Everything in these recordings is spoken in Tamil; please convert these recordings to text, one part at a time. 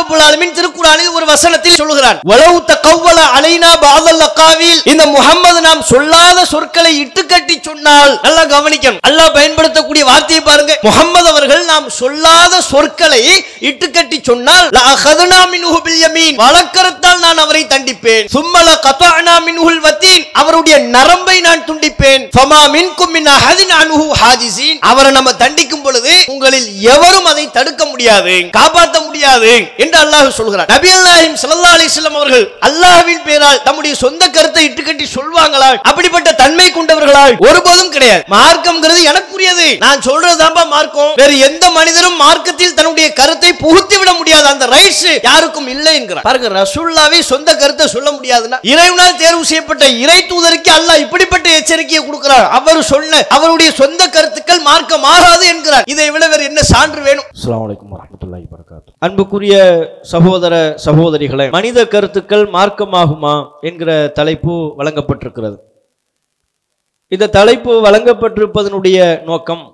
ரப்பல் ஆலமீன் திருக்குறானில் ஒரு வசனத்தில் சொல்கிறான் வலவு தகவ்வல அலைனா பாதல் அக்காவில் இந்த முகம்மது நாம் சொல்லாத சொற்களை இட்டுக்கட்டி சொன்னால் நல்லா கவனிக்கணும் அல்லாஹ் பயன்படுத்தக்கூடிய வார்த்தையை பாருங்க முகம்மது அவர்கள் நாம் சொல்லாத சொற்களை இட்டுக்கட்டி சொன்னால் லஅഖதுனா மின்ஹு பில் யமீன் வலக்கரத்தால் நான் அவரை தண்டிப்பேன் சும்மல கதஅனா மின்ஹுல் வத்தீன் அவருடைய நரம்பை நான் துண்டிப்பேன் ஃபமா மின்கும் மின் அஹதின் அன்ஹு ஹாஜிஸீன் அவரை நம்ம தண்டிக்கும் பொழுது உங்களில் எவரும் அதை தடுக்க முடியாது காப்பாற்ற முடியாது என்று அல்லாஹ் சொல்கிறார் நபி அல்லாஹிம் ஸல்லல்லாஹு அலைஹி வஸல்லம் அவர்கள் அல்லாஹ்வின் பேரால் தம்முடைய சொந்த கருத்தை இட்டுக்கட்டி சொல்வாங்களா அப்படிப்பட்ட தன்மை கொண்டவர்களால் ஒருபோதும் கிடையாது மார்க்கம்ங்கிறது எனக்குரியது நான் சொல்றதுதான்பா மார்க்கம் வேறு எந்த மனிதரும் மார்க்கத்தில் தன்னுடைய கருத்தை புகுத்தி விட முடியாது அந்த ரைட்ஸ் யாருக்கும் இல்லை என்கிறார் பாருங்க ரசூல்லாவே சொந்த கருத்தை சொல்ல முடியாதுன்னா இறைவனால் தேர்வு செய்யப்பட்ட இறை தூதருக்கு அல்லாஹ் இப்படிப்பட்ட எச்சரிக்கையை கொடுக்கிறார் அவர் சொன்ன அவருடைய சொந்த கருத்துக்கள் மார்க்கம் ஆகாது என்கிறார் இதை விட வேறு என்ன சான்று வேணும் அஸ்ஸலாமு அலைக்கும் வரஹ்மத்துல்லாஹி வரகாத்து அன்புக்குரிய சகோதர சகோதரிகளே மனித கருத்துக்கள் மார்க்கமாகுமா என்கிற தலைப்பு வழங்கப்பட்டிருக்கிறது இந்த தலைப்பு வழங்கப்பட்டிருப்பதனுடைய நோக்கம்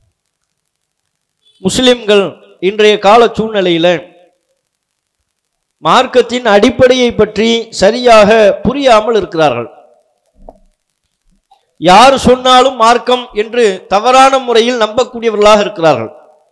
முஸ்லிம்கள் இன்றைய கால சூழ்நிலையில மார்க்கத்தின் அடிப்படையை பற்றி சரியாக புரியாமல் இருக்கிறார்கள் யார் சொன்னாலும் மார்க்கம் என்று தவறான முறையில் நம்பக்கூடியவர்களாக இருக்கிறார்கள்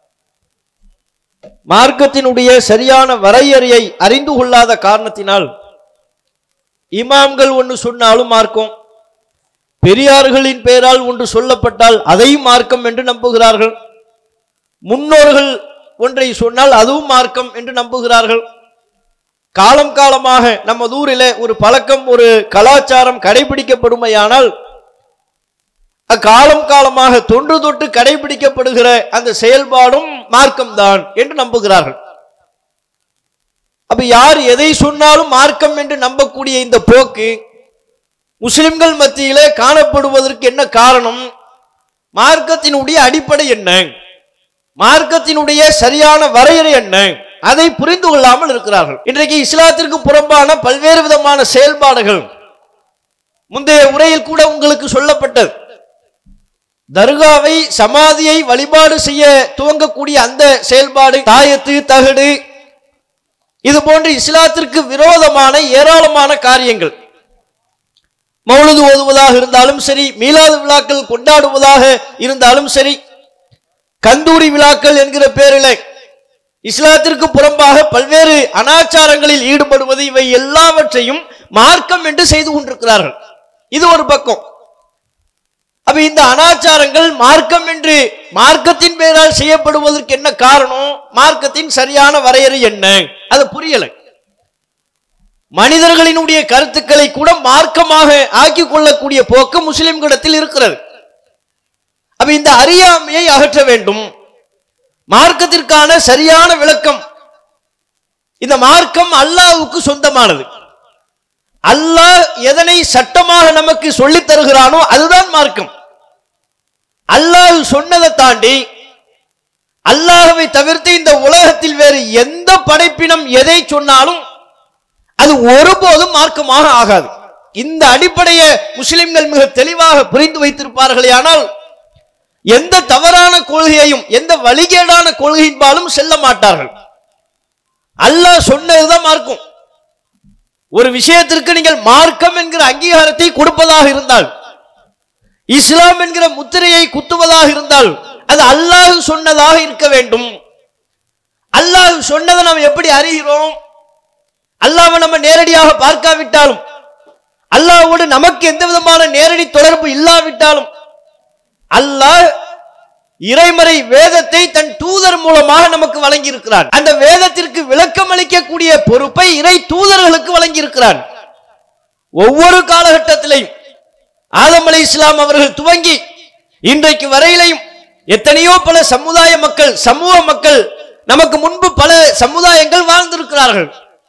மார்க்கத்தினுடைய சரியான வரையறையை அறிந்து கொள்ளாத காரணத்தினால் இமாம்கள் ஒன்று சொன்னாலும் மார்க்கம் பெரியார்களின் பெயரால் ஒன்று சொல்லப்பட்டால் அதையும் மார்க்கம் என்று நம்புகிறார்கள் முன்னோர்கள் ஒன்றை சொன்னால் அதுவும் மார்க்கம் என்று நம்புகிறார்கள் காலம் காலமாக நம்ம ஊரிலே ஒரு பழக்கம் ஒரு கலாச்சாரம் கடைபிடிக்கப்படுமையானால் அக்காலம் காலமாக தொன்று தொட்டு கடைபிடிக்கப்படுகிற அந்த செயல்பாடும் மார்க்கம்தான் என்று நம்புகிறார்கள் அப்ப யார் எதை சொன்னாலும் மார்க்கம் என்று நம்பக்கூடிய இந்த போக்கு முஸ்லிம்கள் மத்தியிலே காணப்படுவதற்கு என்ன காரணம் மார்க்கத்தினுடைய அடிப்படை என்ன மார்க்கத்தினுடைய சரியான வரையறை என்ன அதை புரிந்து கொள்ளாமல் இருக்கிறார்கள் இன்றைக்கு இஸ்லாத்திற்கு புறம்பான பல்வேறு விதமான செயல்பாடுகள் முந்தைய உரையில் கூட உங்களுக்கு சொல்லப்பட்டது தர்காவை சமாதியை வழிபாடு செய்ய துவங்கக்கூடிய அந்த செயல்பாடு தாயத்து தகடு இது போன்று இஸ்லாத்திற்கு விரோதமான ஏராளமான காரியங்கள் மௌலுது ஓதுவதாக இருந்தாலும் சரி மீலாது விழாக்கள் கொண்டாடுவதாக இருந்தாலும் சரி கந்தூரி விழாக்கள் என்கிற பேரில் இஸ்லாத்திற்கு புறம்பாக பல்வேறு அனாச்சாரங்களில் ஈடுபடுவது இவை எல்லாவற்றையும் மார்க்கம் என்று செய்து கொண்டிருக்கிறார்கள் இது ஒரு பக்கம் அப்ப இந்த அனாச்சாரங்கள் மார்க்கம் என்று மார்க்கத்தின் பெயரால் செய்யப்படுவதற்கு என்ன காரணம் மார்க்கத்தின் சரியான வரையறை என்ன அது புரியலை மனிதர்களினுடைய கருத்துக்களை கூட மார்க்கமாக ஆக்கிக் கொள்ளக்கூடிய போக்கு முஸ்லிம்களிடத்தில் இருக்கிறது அப்ப இந்த அறியாமையை அகற்ற வேண்டும் மார்க்கத்திற்கான சரியான விளக்கம் இந்த மார்க்கம் அல்லாஹ்வுக்கு சொந்தமானது அல்லாஹ் எதனை சட்டமாக நமக்கு சொல்லித் தருகிறானோ அதுதான் மார்க்கம் அல்லாஹ் சொன்னதை தாண்டி அல்லாஹ்வை தவிர்த்து இந்த உலகத்தில் வேறு எந்த படைப்பினம் எதை சொன்னாலும் அது ஒருபோதும் மார்க்கமாக ஆகாது இந்த அடிப்படையை முஸ்லிம்கள் மிக தெளிவாக புரிந்து வைத்திருப்பார்களே ஆனால் எந்த தவறான கொள்கையையும் எந்த வழிகேடான கொள்கையின்பாலும் செல்ல மாட்டார்கள் அல்லாஹ் சொன்னதுதான் மார்க்கம் ஒரு விஷயத்திற்கு நீங்கள் மார்க்கம் என்கிற அங்கீகாரத்தை கொடுப்பதாக இருந்தால் இஸ்லாம் என்கிற முத்திரையை குத்துவதாக இருந்தால் அது அல்லாஹ் சொன்னதாக இருக்க வேண்டும் அல்லாஹ் சொன்னதை நாம் எப்படி அறிகிறோம் அல்லாஹ்வை நம்ம நேரடியாக பார்க்காவிட்டாலும் அல்லாஹ்வோடு நமக்கு எந்த விதமான நேரடி தொடர்பு இல்லாவிட்டாலும் அல்லாஹ் இறைமறை வேதத்தை தன் தூதர் மூலமாக நமக்கு வழங்கி இருக்கிறான் அந்த வேதத்திற்கு விளக்கம் அளிக்கக்கூடிய பொறுப்பை இறை தூதர்களுக்கு வழங்கி இருக்கிறான் ஒவ்வொரு காலகட்டத்திலையும் ஆதம் அலை இஸ்லாம் அவர்கள் துவங்கி இன்றைக்கு வரையிலையும் எத்தனையோ பல சமுதாய மக்கள் சமூக மக்கள் நமக்கு முன்பு பல சமுதாயங்கள் வாழ்ந்திருக்கிறார்கள்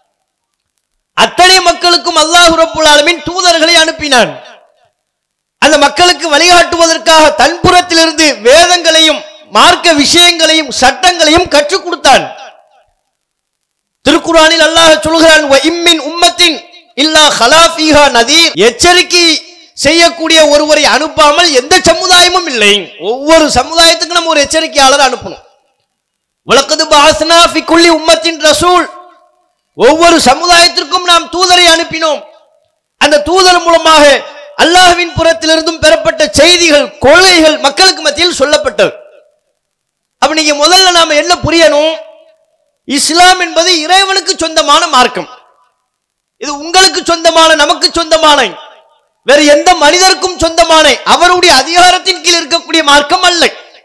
அத்தனை மக்களுக்கும் அல்லாஹ் ரப்புல் ஆலமீன் தூதர்களை அனுப்பினான் அந்த மக்களுக்கு வழிகாட்டுவதற்காக தன் புறத்திலிருந்து வேதங்களையும் மார்க்க விஷயங்களையும் சட்டங்களையும் கற்றுக் கொடுத்தான் திருக்குறானில் அல்லாஹ் சொல்கிறான் "வ இம்மின் உம்மத்தின் இல்லா ஹலாஃபிஹா நதீர் எச்சரிக்கை செய்யக்கூடிய ஒருவரை அனுப்பாமல் எந்த சமுதாயமும் இல்லை ஒவ்வொரு சமுதாயத்துக்கும் நம்ம ஒரு எச்சரிக்கையாளர் அனுப்பணும் வழக்கது பாசனா ஃபி குல்லி உம்மத்தின் ரசூல் ஒவ்வொரு சமுதாயத்திற்கும் நாம் தூதரை அனுப்பினோம் அந்த தூதர் மூலமாக அல்லாஹ்வின் புறத்திலிருந்தும் பெறப்பட்ட செய்திகள் கொள்கைகள் மக்களுக்கு மத்தியில் சொல்லப்பட்டது அப்ப நீங்க முதல்ல நாம என்ன புரியணும் இஸ்லாம் என்பது இறைவனுக்கு சொந்தமான மார்க்கம் இது உங்களுக்கு சொந்தமான நமக்கு சொந்தமான வேறு எந்த மனிதருக்கும் சொந்தமான அவருடைய அதிகாரத்தின் கீழ் இருக்கக்கூடிய மார்க்கம் அல்ல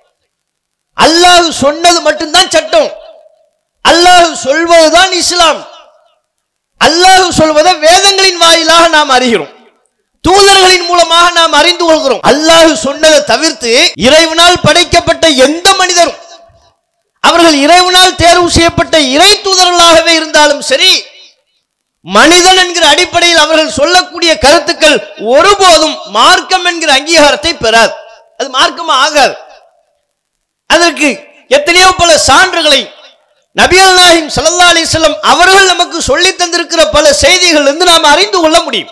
அல்லாஹ் சொன்னது மட்டும்தான் சட்டம் அல்லாஹ் சொல்வதுதான் இஸ்லாம் அல்லாஹ் சொல்வதை வேதங்களின் வாயிலாக நாம் அறிகிறோம் தூதர்களின் மூலமாக நாம் அறிந்து கொள்கிறோம் அல்லாஹ் சொன்னதை தவிர்த்து இறைவனால் படைக்கப்பட்ட எந்த மனிதரும் அவர்கள் இறைவனால் தேர்வு செய்யப்பட்ட இறை தூதர்களாகவே இருந்தாலும் சரி மனிதன் என்கிற அடிப்படையில் அவர்கள் சொல்லக்கூடிய கருத்துக்கள் ஒருபோதும் மார்க்கம் என்கிற அங்கீகாரத்தை பெறாது அது மார்க்கமா ஆகாது அதற்கு எத்தனையோ பல சான்றுகளை நபிகள் நாயகம் ஸல்லல்லாஹு அலைஹி வஸல்லம் அவர்கள் நமக்கு சொல்லி தந்திருக்கிற பல செய்திகள் இருந்து நாம் அறிந்து கொள்ள முடியும்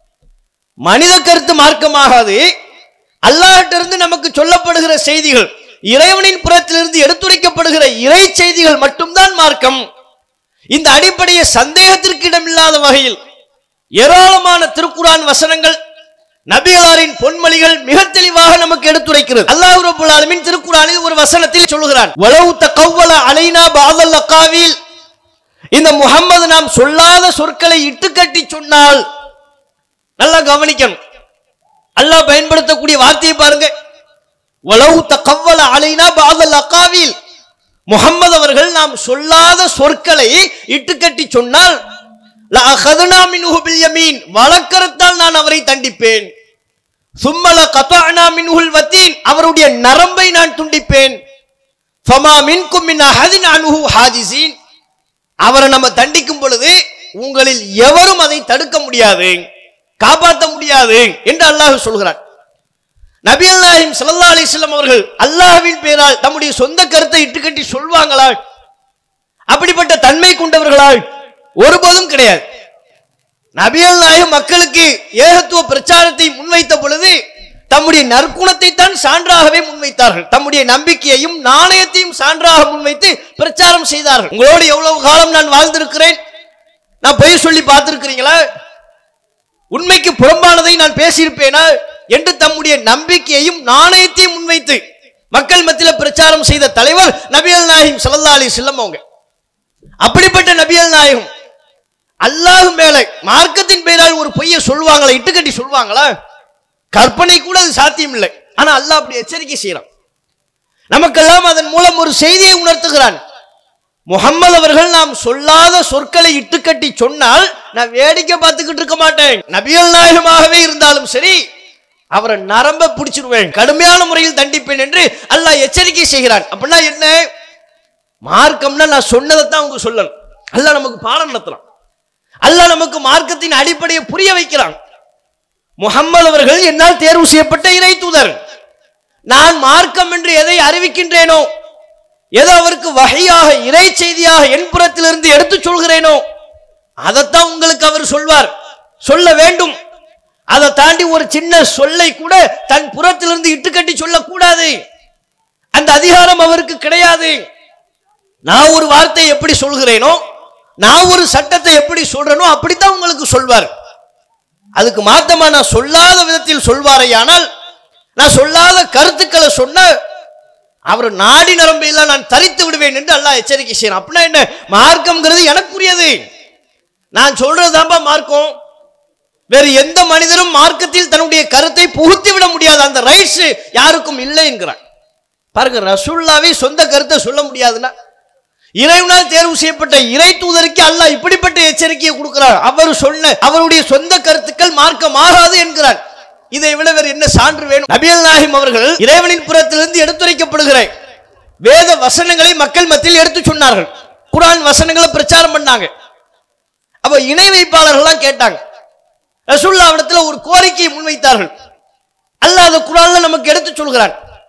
மனித கருத்து மார்க்கமாகாது அல்லாஹ்விட்டிருந்து நமக்கு சொல்லப்படுகிற செய்திகள் இறைவனின் புறத்திலிருந்து எடுத்துரைக்கப்படுகிற இறை செய்திகள் மட்டும்தான் மார்க்கம் இந்த அடிப்படையை சந்தேகத்திற்கு இடமில்லாத வகையில் ஏராளமான திருக்குரான் வசனங்கள் நபிகளாரின் பொன்மொழிகள் மிக தெளிவாக நமக்கு எடுத்துரைக்கிறது அல்லாஹ் ரப்பல் ஆலமீன் திருக்குறானில் ஒரு வசனத்தில் சொல்கிறான் வலவு தகவ்வல அலைனா பாதல் அக்காவில் இந்த முகம்மது நாம் சொல்லாத சொற்களை இட்டுக்கட்டி சொன்னால் நல்லா கவனிக்கணும் அல்லாஹ் பயன்படுத்தக்கூடிய வார்த்தையை பாருங்க வலவு தகவ்வல அலைனா பாதல் அக்காவில் முகம்மது அவர்கள் நாம் சொல்லாத சொற்களை இட்டுக்கட்டி சொன்னால் லஅഖذنا منه باليمين வலக்கரத்தால் நான் அவரை தண்டிப்பேன் சும்மல கதஅனா மின்ஹுல் வத்தீன் அவருடைய நரம்பை நான் துண்டிப்பேன் ஃபமா மின்கும் மின் அஹதின் அன்ஹு ஹாஜிஸீன் அவரை நம்ம தண்டிக்கும் பொழுது உங்களில் எவரும் அதை தடுக்க முடியாது காப்பாற்ற முடியாது என்று அல்லாஹ் சொல்கிறார் நபி அல்லாஹிம் ஸல்லல்லாஹு அலைஹி வஸல்லம் அவர்கள் அல்லாஹ்வின் பெயரால் தம்முடைய சொந்த கருத்தை இட்டுக்கட்டி சொல்வாங்களா அப்படிப்பட்ட தன்மை கொண்டவர்களால் ஒருபோதும் கிடையாது நபியல் நாயகம் மக்களுக்கு ஏகத்துவ பிரச்சாரத்தை முன்வைத்த பொழுது தம்முடைய நற்குணத்தை தான் சான்றாகவே முன்வைத்தார்கள் தம்முடைய நம்பிக்கையையும் நாணயத்தையும் சான்றாக முன்வைத்து பிரச்சாரம் செய்தார்கள் உங்களோடு எவ்வளவு காலம் நான் வாழ்ந்திருக்கிறேன் நான் பொய் சொல்லி பார்த்திருக்கிறீங்களா உண்மைக்கு புறம்பானதை நான் பேசியிருப்பேனா என்று தம்முடைய நம்பிக்கையையும் நாணயத்தையும் முன்வைத்து மக்கள் மத்தியில பிரச்சாரம் செய்த தலைவர் நபியல் நாயகம் ஸல்லல்லாஹு அலைஹி வஸல்லம் அவங்க அப்படிப்பட்ட நபியல் நாயகம் அல்லாஹ் மேல மார்க்கத்தின் பெயரால் ஒரு பொய்யை சொல்லுவாங்களா இட்டுக்கட்டி சொல்லுவாங்களா கற்பனை கூட அது சாத்தியம் இல்லை ஆனா அல்லாஹ் அப்படி எச்சரிக்கை செய்யறான் நமக்கெல்லாம் அதன் மூலம் ஒரு செய்தியை உணர்த்துகிறான் முகம்மது அவர்கள் நாம் சொல்லாத சொற்களை இட்டுக்கட்டி சொன்னால் நான் வேடிக்கை பார்த்துக்கிட்டு இருக்க மாட்டேன் நபிகள் நாயகமாகவே இருந்தாலும் சரி அவரை நரம்ப பிடிச்சிருவேன் கடுமையான முறையில் தண்டிப்பேன் என்று அல்லாஹ் எச்சரிக்கை செய்கிறான் அப்படின்னா என்ன மார்க்கம்னா நான் சொன்னதை தான் அவங்க சொல்லணும் அல்லாஹ் நமக்கு பாடம் நடத்துறான் அல்லாஹ் நமக்கு மார்க்கத்தின் அடிப்படையை புரிய வைக்கிறான் முகம்மது அவர்கள் என்னால் தேர்வு செய்யப்பட்ட இறை தூதர் நான் மார்க்கம் என்று எதை அறிவிக்கின்றேனோ எது அவருக்கு வகையாக இறை செய்தியாக என் புறத்திலிருந்து எடுத்துச் சொல்கிறேனோ அதைத்தான் உங்களுக்கு அவர் சொல்வார் சொல்ல வேண்டும் அதை தாண்டி ஒரு சின்ன சொல்லை கூட தன் புறத்திலிருந்து இட்டுக்கட்டி சொல்லக்கூடாது அந்த அதிகாரம் அவருக்கு கிடையாது நான் ஒரு வார்த்தையை எப்படி சொல்கிறேனோ நான் ஒரு சட்டத்தை எப்படி சொல்றேனோ அப்படித்தான் உங்களுக்கு சொல்வார் அதுக்கு மாத்தமா நான் சொல்லாத விதத்தில் சொல்வாரையானால் நான் சொல்லாத கருத்துக்களை சொன்ன அவர் நாடி நரம்பையெல்லாம் நான் தரித்து விடுவேன் என்று அல்லாஹ் எச்சரிக்கை செய்யறான் அப்படின்னா என்ன மார்க்கம்ங்கிறது எனக்குரியது நான் சொல்றதுதான்பா மார்க்கம் வேறு எந்த மனிதரும் மார்க்கத்தில் தன்னுடைய கருத்தை புகுத்தி விட முடியாது அந்த ரைட்ஸ் யாருக்கும் இல்லை என்கிறான் பாருங்க ரசுல்லாவே சொந்த கருத்தை சொல்ல முடியாதுன்னா இறைவனால் தேர்வு செய்யப்பட்ட இறை தூதருக்கு அல்லாஹ் இப்படிப்பட்ட எச்சரிக்கையை கொடுக்கிறார் அவர் சொன்ன அவருடைய சொந்த கருத்துக்கள் மார்க்கமாகாது என்கிறார் இதை விட வேறு என்ன சான்று வேணும் நபியல் நாயகம் அவர்கள் இறைவனின் புறத்திலிருந்து எடுத்துரைக்கப்படுகிற வேத வசனங்களை மக்கள் மத்தியில் எடுத்து சொன்னார்கள் குரான் வசனங்களை பிரச்சாரம் பண்ணாங்க அப்ப இணை வைப்பாளர்கள்லாம் கேட்டாங்க ரசூல்லாவிடத்துல ஒரு கோரிக்கையை முன்வைத்தார்கள் அல்லாஹ் அந்த குரான்ல நமக்கு எடுத்து சொல்கிறான்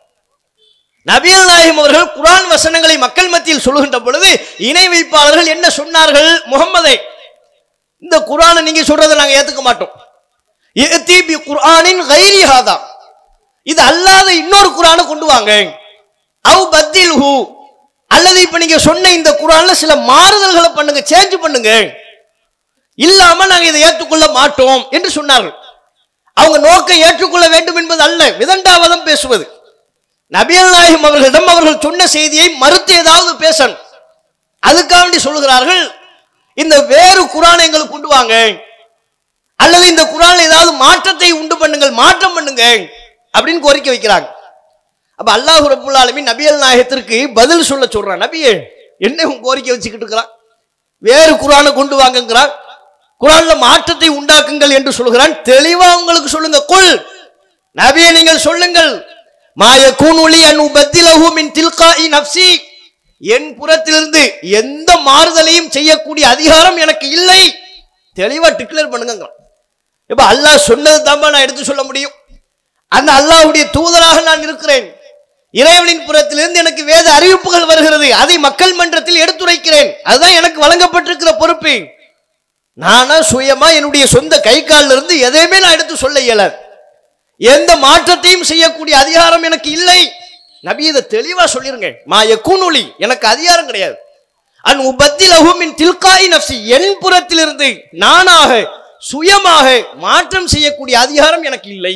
நபியல் நாயகம் அவர்கள் குரான் வசனங்களை மக்கள் மத்தியில் சொல்லுகின்ற பொழுது இணை வைப்பாளர்கள் என்ன சொன்னார்கள் முகம்மதே இந்த குரானை நீங்க சொல்றதை நாங்க ஏத்துக்க மாட்டோம் இஅதி பி குர்ஆனின் கைரி ஹாதா இது அல்லாத இன்னொரு குரானை கொண்டு வாங்க அவ் பத்தில்ஹு அல்லது இப்ப நீங்க சொன்ன இந்த குரான்ல சில மாறுதல்களை பண்ணுங்க சேஞ்ச் பண்ணுங்க இல்லாம நாங்க இதை ஏற்றுக்கொள்ள மாட்டோம் என்று சொன்னார்கள் அவங்க நோக்கம் ஏற்றுக்கொள்ள வேண்டும் என்பது அல்ல விதண்டாவதம் பேசுவது நபியல் நாயகம் அவர்களிடம் அவர்கள் சொன்ன செய்தியை மறுத்து ஏதாவது பேசணும் அதுக்காக வேண்டி சொல்லுகிறார்கள் இந்த வேறு குரானை எங்களுக்கு கொண்டு வாங்க அல்லது இந்த குரான்ல ஏதாவது மாற்றத்தை உண்டு பண்ணுங்கள் மாற்றம் பண்ணுங்க அப்படின்னு கோரிக்கை வைக்கிறாங்க அப்ப அல்லாஹ் ரப்புல் ஆலமீன் நபியல் நாயகத்திற்கு பதில் சொல்ல சொல்றான் நபியே என்ன உன் கோரிக்கை வச்சுக்கிட்டு இருக்கிறான் வேறு குரானை கொண்டு வாங்குங்கிறான் குரான்ல மாற்றத்தை உண்டாக்குங்கள் என்று சொல்கிறான் தெளிவா உங்களுக்கு சொல்லுங்க குல் நபியே நீங்கள் சொல்லுங்கள் மாய கூனுலி அன் உபத்திலஹு மின் தில்காஇ நப்சி என் புறத்திலிருந்து எந்த மாறுதலையும் செய்யக்கூடிய அதிகாரம் எனக்கு இல்லை தெளிவா டிக்ளேர் பண்ணுங்க இப்ப அல்லாஹ் சொன்னது தான் நான் எடுத்து சொல்ல முடியும் அந்த அல்லாஹ்வுடைய தூதராக நான் இருக்கிறேன் இறைவனின் புறத்திலிருந்து எனக்கு வேத அறிவிப்புகள் வருகிறது அதை மக்கள் மன்றத்தில் எடுத்துரைக்கிறேன் அதுதான் எனக்கு வழங்கப்பட்டிருக்கிற பொறுப்பு நானா சுயமா என்னுடைய சொந்த கை கால்ல இருந்து எதையுமே நான் எடுத்து சொல்ல இயலாது எந்த மாற்றத்தையும் செய்யக்கூடிய அதிகாரம் எனக்கு இல்லை நபி இதை தெளிவா சொல்லிருங்க மா யக்கூனுலி எனக்கு அதிகாரம் கிடையாது அன் உபத்திலஹு மின் தில்காய் நஃப்சி என் புறத்திலிருந்து நானாக சுயமாக மாற்றம் செய்யக்கூடிய அதிகாரம் எனக்கு இல்லை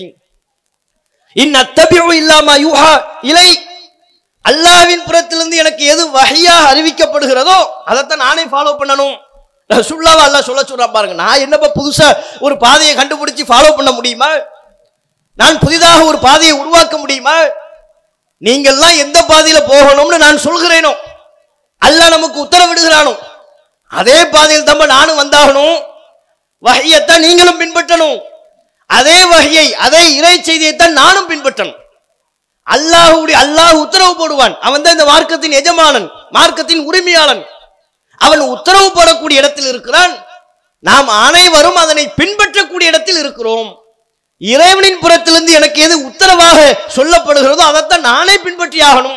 இன் அத்தபிஉ இல்லாம யூஹா இலை அல்லாஹ்வின் புறத்திலிருந்து எனக்கு எது வகையாக அறிவிக்கப்படுகிறதோ அதைத்தான் நானே ஃபாலோ பண்ணணும் ரசூலுல்லாஹ் அல்லாஹ் சொல்ல சொல்றான் பாருங்க நான் என்னப்பா புதுசா ஒரு பாதையை கண்டுபிடிச்சு ஃபாலோ பண்ண முடியுமா நான் புதிதாக ஒரு பாதையை உருவாக்க முடியுமா நீங்கள்லாம் எந்த பாதையில போகணும்னு நான் சொல்கிறேனோ அல்லாஹ் நமக்கு உத்தரவிடுகிறானோ அதே பாதையில் தம்ப நானும் வந்தாகணும் வகையத்தான் நீங்களும் பின்பற்றணும் அதே வகையை அதே இறை செய்தியைத்தான் நானும் பின்பற்றணும் அல்லாஹுடைய அல்லாஹ் உத்தரவு போடுவான் அவன் தான் இந்த மார்க்கத்தின் எஜமானன் மார்க்கத்தின் உரிமையாளன் அவன் உத்தரவு போடக்கூடிய இடத்தில் இருக்கிறான் நாம் அனைவரும் அதனை பின்பற்றக்கூடிய இடத்தில் இருக்கிறோம் இறைவனின் புறத்திலிருந்து எனக்கு எது உத்தரவாக சொல்லப்படுகிறதோ அதைத்தான் நானே பின்பற்றி ஆகணும்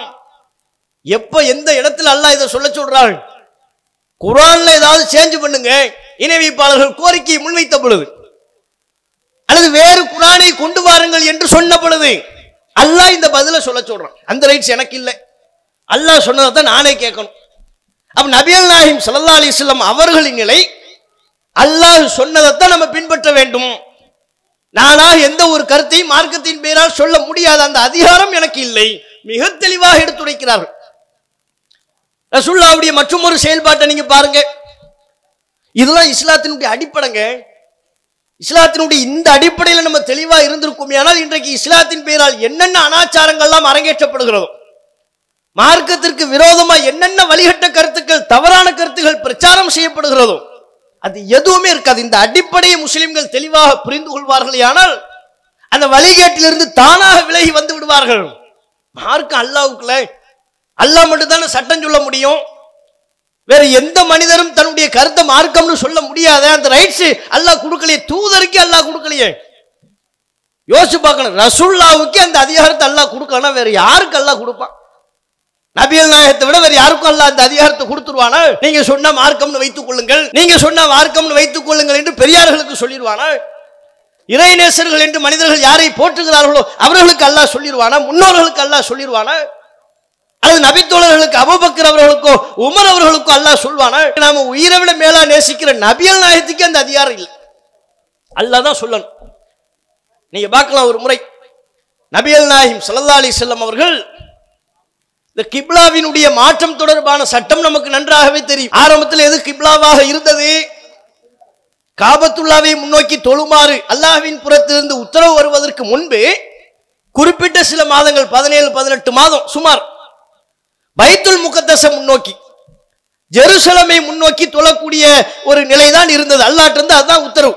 எப்ப எந்த இடத்துல அல்லாஹ் இதை சொல்ல சொல்றாள் குரான்ல ஏதாவது சேஞ்ச் பண்ணுங்க இணைவிப்பாளர்கள் கோரிக்கையை முன்வைத்த பொழுது அல்லது வேறு குரானை கொண்டு வாருங்கள் என்று சொன்ன பொழுது அல்லாஹ் இந்த பதில சொல்ல சொல்றான் அந்த ரைட்ஸ் எனக்கு இல்லை அல்லாஹ் சொன்னதை தான் நானே கேட்கணும் அப்ப நபியல் நாஹிம் ஸல்லல்லாஹு அலைஹி வஸல்லம் அவர்களின் நிலை அல்லாஹ் சொன்னதைத்தான் நம்ம பின்பற்ற வேண்டும் நானாக எந்த ஒரு கருத்தையும் மார்க்கத்தின் பெயரால் சொல்ல முடியாத அந்த அதிகாரம் எனக்கு இல்லை மிக தெளிவாக எடுத்துரைக்கிறார்கள் ரசூல்லாவுடைய மற்றும் ஒரு செயல்பாட்டை நீங்க பாருங்க இதெல்லாம் இஸ்லாத்தினுடைய அடிப்படைங்க இஸ்லாத்தினுடைய இந்த அடிப்படையில் நம்ம தெளிவா இருந்திருக்கும் ஆனால் இன்றைக்கு இஸ்லாத்தின் பெயரால் என்னென்ன அனாச்சாரங்கள்லாம் அரங்கேற்றப்படுகிறதோ மார்க்கத்திற்கு விரோதமா என்னென்ன வழிகட்ட கருத்துக்கள் தவறான கருத்துக்கள் பிரச்சாரம் செய்யப்படுகிறதோ அது எதுவுமே இருக்காது இந்த அடிப்படையை முஸ்லிம்கள் தெளிவாக புரிந்து கொள்வார்களே ஆனால் அந்த வழிகேட்டிலிருந்து தானாக விலகி வந்து விடுவார்கள் மார்க்கம் அல்லாவுக்குள்ள அல்லாஹ் மட்டும்தானே சட்டம் சொல்ல முடியும் வேற எந்த மனிதரும் தன்னுடைய கருத்தை மார்க்கம்னு சொல்ல முடியாத அந்த ரைட்ஸ் அல்லாஹ் கொடுக்கலையே தூதருக்கு அல்லாஹ் கொடுக்கலையே யோசிச்சு பார்க்கணும் ரசூல்லாவுக்கு அந்த அதிகாரத்தை அல்லாஹ் கொடுக்கணும் வேற யாருக்கு அல்லாஹ் கொடுப்பான் நபியல் நாயகத்தை விட வேற யாருக்கும் அல்லாஹ் அந்த அதிகாரத்தை கொடுத்துருவானா நீங்க சொன்ன மார்க்கம்னு வைத்துக் கொள்ளுங்கள் நீங்க சொன்ன மார்க்கம்னு வைத்துக் கொள்ளுங்கள் என்று பெரியார்களுக்கு சொல்லிடுவானா இறைநேசர்கள் என்று மனிதர்கள் யாரை போற்றுகிறார்களோ அவர்களுக்கு அல்லாஹ் சொல்லிடுவானா முன்னோர்களுக்கு அல்லாஹ் சொல்லிடுவானா அல்லது நபித்தோழர்களுக்கு அபுபக்கர் அவர்களுக்கோ உமர் அவர்களுக்கோ அல்லாஹ் சொல்வானா நாம உயிரை விட மேலா நேசிக்கிற நபியல் நாயகத்துக்கு அந்த அதிகாரம் இல்லை அல்லாஹ் தான் சொல்லணும் நீங்க பார்க்கலாம் ஒரு முறை நபியல் நாயகம் ஸல்லல்லாஹு அலைஹி வஸல்லம் அவர்கள் இந்த கிப்லாவினுடைய மாற்றம் தொடர்பான சட்டம் நமக்கு நன்றாகவே தெரியும் ஆரம்பத்தில் எது கிப்லாவாக இருந்தது காபத்துல்லாவை முன்னோக்கி தொழுமாறு அல்லாஹ்வின் புறத்திலிருந்து உத்தரவு வருவதற்கு முன்பு குறிப்பிட்ட சில மாதங்கள் பதினேழு பதினெட்டு மாதம் சுமார் பைத்துல் முகத்தச முன்னோக்கி ஜெருசலமை முன்னோக்கி தொழக்கூடிய ஒரு நிலைதான் இருந்தது அல்லாட்டிருந்து அதுதான் உத்தரவு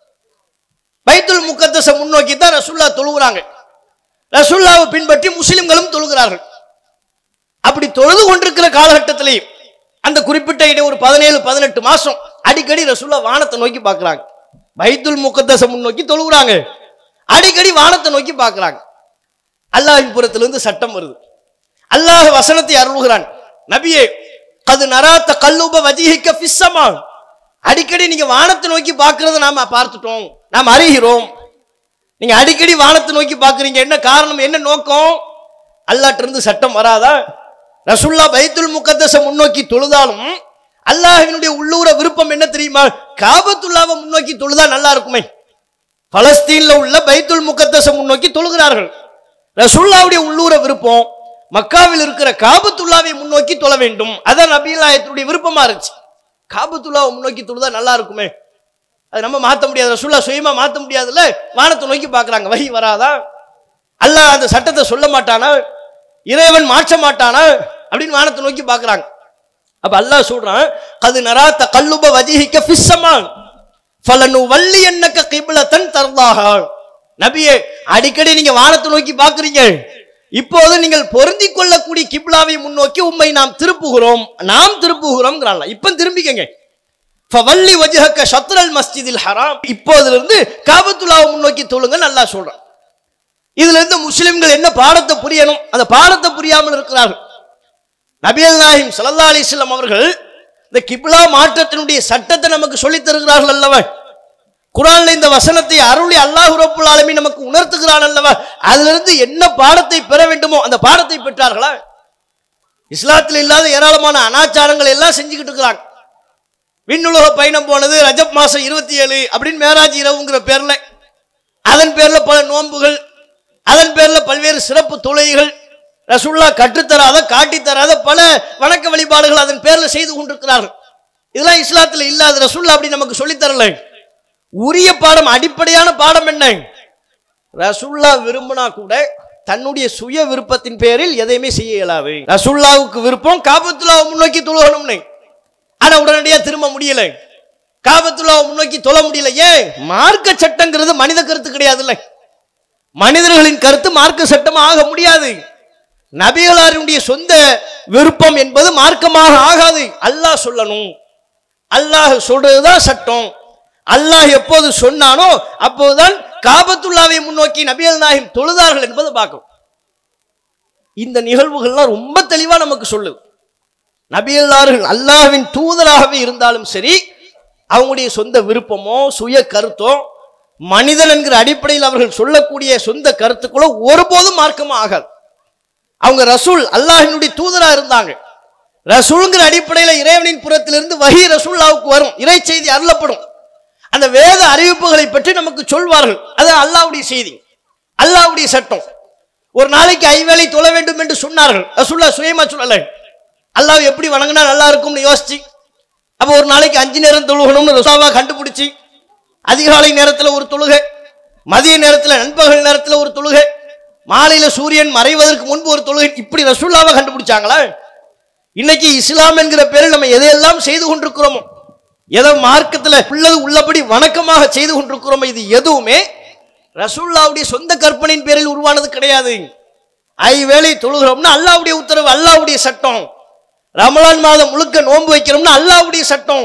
பைத்துல் முகத்தச முன்னோக்கி தான் ரசுல்லா தொழுகிறாங்க ரசுல்லாவை பின்பற்றி முஸ்லிம்களும் தொழுகிறார்கள் அப்படி தொழுது கொண்டிருக்கிற காலகட்டத்திலேயும் அந்த குறிப்பிட்ட இடை ஒரு பதினேழு பதினெட்டு மாசம் அடிக்கடி ரசுல்லா வானத்தை நோக்கி பார்க்கறாங்க பைத்துல் முகத்தச முன்னோக்கி தொழுகிறாங்க அடிக்கடி வானத்தை நோக்கி பார்க்கறாங்க அல்லாஹின் புறத்திலிருந்து சட்டம் வருது அல்லாஹ் வசனத்தை அருள்கிறான் நபியே அது நராத்த கல்லுப வஜிஹிக்க ஃபிஸ்ஸமா அடிக்கடி நீங்க வானத்தை நோக்கி பார்க்கறத நாம பார்த்துட்டோம் நாம் அறிகிறோம் நீங்க அடிக்கடி வானத்தை நோக்கி பார்க்கறீங்க என்ன காரணம் என்ன நோக்கம் அல்லாட்ட இருந்து சட்டம் வராதா ரசுல்லா பைத்துல் முகத்தஸ முன்னோக்கி தொழுதாலும் அல்லாஹ்வினுடைய உள்ளூர விருப்பம் என்ன தெரியுமா காபத்துல்லாவை முன்னோக்கி தொழுதா நல்லா இருக்குமே பலஸ்தீன்ல உள்ள பைத்துல் முகத்தஸ முன்னோக்கி தொழுகிறார்கள் ரசுல்லாவுடைய உள்ளூர விருப்பம் மக்காவில் இருக்கிற காபத்துல்லாவை முன்னோக்கி தொழ வேண்டும் அதான் நபீலாயத்துடைய விருப்பமா இருந்துச்சு காபத்துல்லாவை முன்னோக்கி தொழுதா நல்லா இருக்குமே அது நம்ம மாத்த முடியாது ரசுல்லா சுயமா மாத்த முடியாதுல்ல வானத்தை நோக்கி பார்க்கறாங்க வகி வராதா அல்லாஹ் அந்த சட்டத்தை சொல்ல மாட்டானா இறைவன் மாற்ற மாட்டானா அப்படின்னு வானத்தை நோக்கி பார்க்கறாங்க அப்ப அல்லாஹ் சொல்றான் அது நராத்த கல்லுப வஜிஹிக்க ஃபிஸ்ஸமான் ஃபலனு வள்ளி என்னக்க கிப்லத்தன் தர்தாக நபியே அடிக்கடி நீங்க வானத்தை நோக்கி பார்க்கறீங்க இப்போது நீங்கள் பொருந்தி கொள்ளக்கூடிய கிப்லாவை முன்னோக்கி உம்மை நாம் திருப்புகிறோம் நாம் திருப்புகிறோம்ங்கிறான்ல இப்ப திரும்பிக்கங்க ஃபவல்லி வஜ்ஹக்க ஷத்ரல் மஸ்ஜிதில் ஹராம் இப்போதுல இருந்து காபத்துல்லாவை முன்னோக்கி தொழுங்க நல்லா சொல்றான் இதுல இருந்து முஸ்லிம்கள் என்ன பாடத்தை புரியணும் அந்த பாடத்தை புரியாமல் இருக்கிறார்கள் நபியல் நாஹிம் ஸல்லல்லாஹு அலைஹி வஸல்லம் அவர்கள் இந்த கிப்லா மாற்றத்தினுடைய சட்டத்தை நமக்கு சொல்லித் தருகிறார்கள் அல்லவா குரான்ல இந்த வசனத்தை அருளி அல்லாஹ் ரப்புல் ஆலமீன் நமக்கு உணர்த்துகிறான் அல்லவா அதிலிருந்து என்ன பாடத்தை பெற வேண்டுமோ அந்த பாடத்தை பெற்றார்களா இஸ்லாத்தில் இல்லாத ஏராளமான அனாச்சாரங்கள் எல்லாம் செஞ்சுக்கிட்டு இருக்கிறாங்க விண்ணுலக பயணம் போனது ரஜப் மாசம் இருபத்தி ஏழு அப்படின்னு மேராஜ் இரவுங்கிற பேர்ல அதன் பேர்ல பல நோன்புகள் அதன் பேர்ல பல்வேறு சிறப்பு தொழுகைகள் ரசுல்லா கற்றுத்தராத காட்டித் தராத பல வணக்க வழிபாடுகள் அதன் பேர்ல செய்து கொண்டிருக்கிறார்கள் இதெல்லாம் இஸ்லாத்துல இல்லாத ரசுல்லா அப்படி நமக்கு சொல்லித் தரல உரிய பாடம் அடிப்படையான பாடம் என்ன ரசுல்லா விரும்பினா கூட தன்னுடைய சுய விருப்பத்தின் பேரில் எதையுமே செய்ய இயலாது ரசுல்லாவுக்கு விருப்பம் காபத்துல்லாவை முன்னோக்கி தொழுகணும்னு ஆனா உடனடியா திரும்ப முடியல காபத்துல்லாவை முன்னோக்கி தொழ முடியல ஏன் மார்க்க சட்டங்கிறது மனித கருத்து கிடையாதுல்ல மனிதர்களின் கருத்து மார்க்க சட்டம் ஆக முடியாது நபிகளாருடைய சொந்த விருப்பம் என்பது மார்க்கமாக ஆகாது அல்லாஹ் சொல்லணும் அல்லாஹ் சொல்றதுதான் சட்டம் அல்லாஹ் எப்போது சொன்னானோ அப்போதுதான் காபத்துல்லாவை முன்னோக்கி நபிகள் நாயகம் தொழுதார்கள் என்பதை பார்க்கணும் இந்த நிகழ்வுகள்லாம் ரொம்ப தெளிவா நமக்கு சொல்லுது நபியல்லார்கள் அல்லாஹ்வின் தூதராகவே இருந்தாலும் சரி அவங்களுடைய சொந்த விருப்பமோ சுய கருத்தோ மனிதன் என்கிற அடிப்படையில் அவர்கள் சொல்லக்கூடிய சொந்த கருத்துக்களோ ஒருபோதும் மார்க்கமா ஆகாது அவங்க ரசூல் அல்லாஹினுடைய தூதரா இருந்தாங்க ரசூலுங்கிற அடிப்படையில் இறைவனின் புறத்திலிருந்து வஹி ரசூல்லாவுக்கு வரும் இறை செய்தி அருளப்படும் அந்த வேத அறிவிப்புகளை பற்றி நமக்கு சொல்வார்கள் அது அல்லாஹ்வுடைய செய்தி அல்லாஹ்வுடைய சட்டம் ஒரு நாளைக்கு ஐவேளை தொழ வேண்டும் என்று சொன்னார்கள் ரசூல்லா சுயமா சொல்லலை அல்லாஹ் எப்படி வணங்கினா நல்லா இருக்கும்னு யோசிச்சு அப்போ ஒரு நாளைக்கு அஞ்சு நேரம் தொழுகணும்னு ரசாவா கண்டுபிடிச்சி அதிகாலை நேரத்தில் ஒரு தொழுகை மதிய நேரத்தில் நண்பகல் நேரத்தில் ஒரு தொழுகை மாலையில சூரியன் மறைவதற்கு முன்பு ஒரு தொழுகை இப்படி ரசூல்லாவை கண்டுபிடிச்சாங்களா இன்னைக்கு இஸ்லாம் என்கிற பேரில் நம்ம எதையெல்லாம் செய்து கொண்டிருக்கிறோமோ எதை மார்க்கத்தில் உள்ளது உள்ளபடி வணக்கமாக செய்து கொண்டிருக்கிறோமோ இது எதுவுமே ரசூல்லாவுடைய சொந்த கற்பனையின் பேரில் உருவானது கிடையாது ஐ வேளை தொழுகிறோம்னா அல்லாவுடைய உத்தரவு அல்லாவுடைய சட்டம் ரமலான் மாதம் முழுக்க நோன்பு வைக்கிறோம்னா அல்லாவுடைய சட்டம்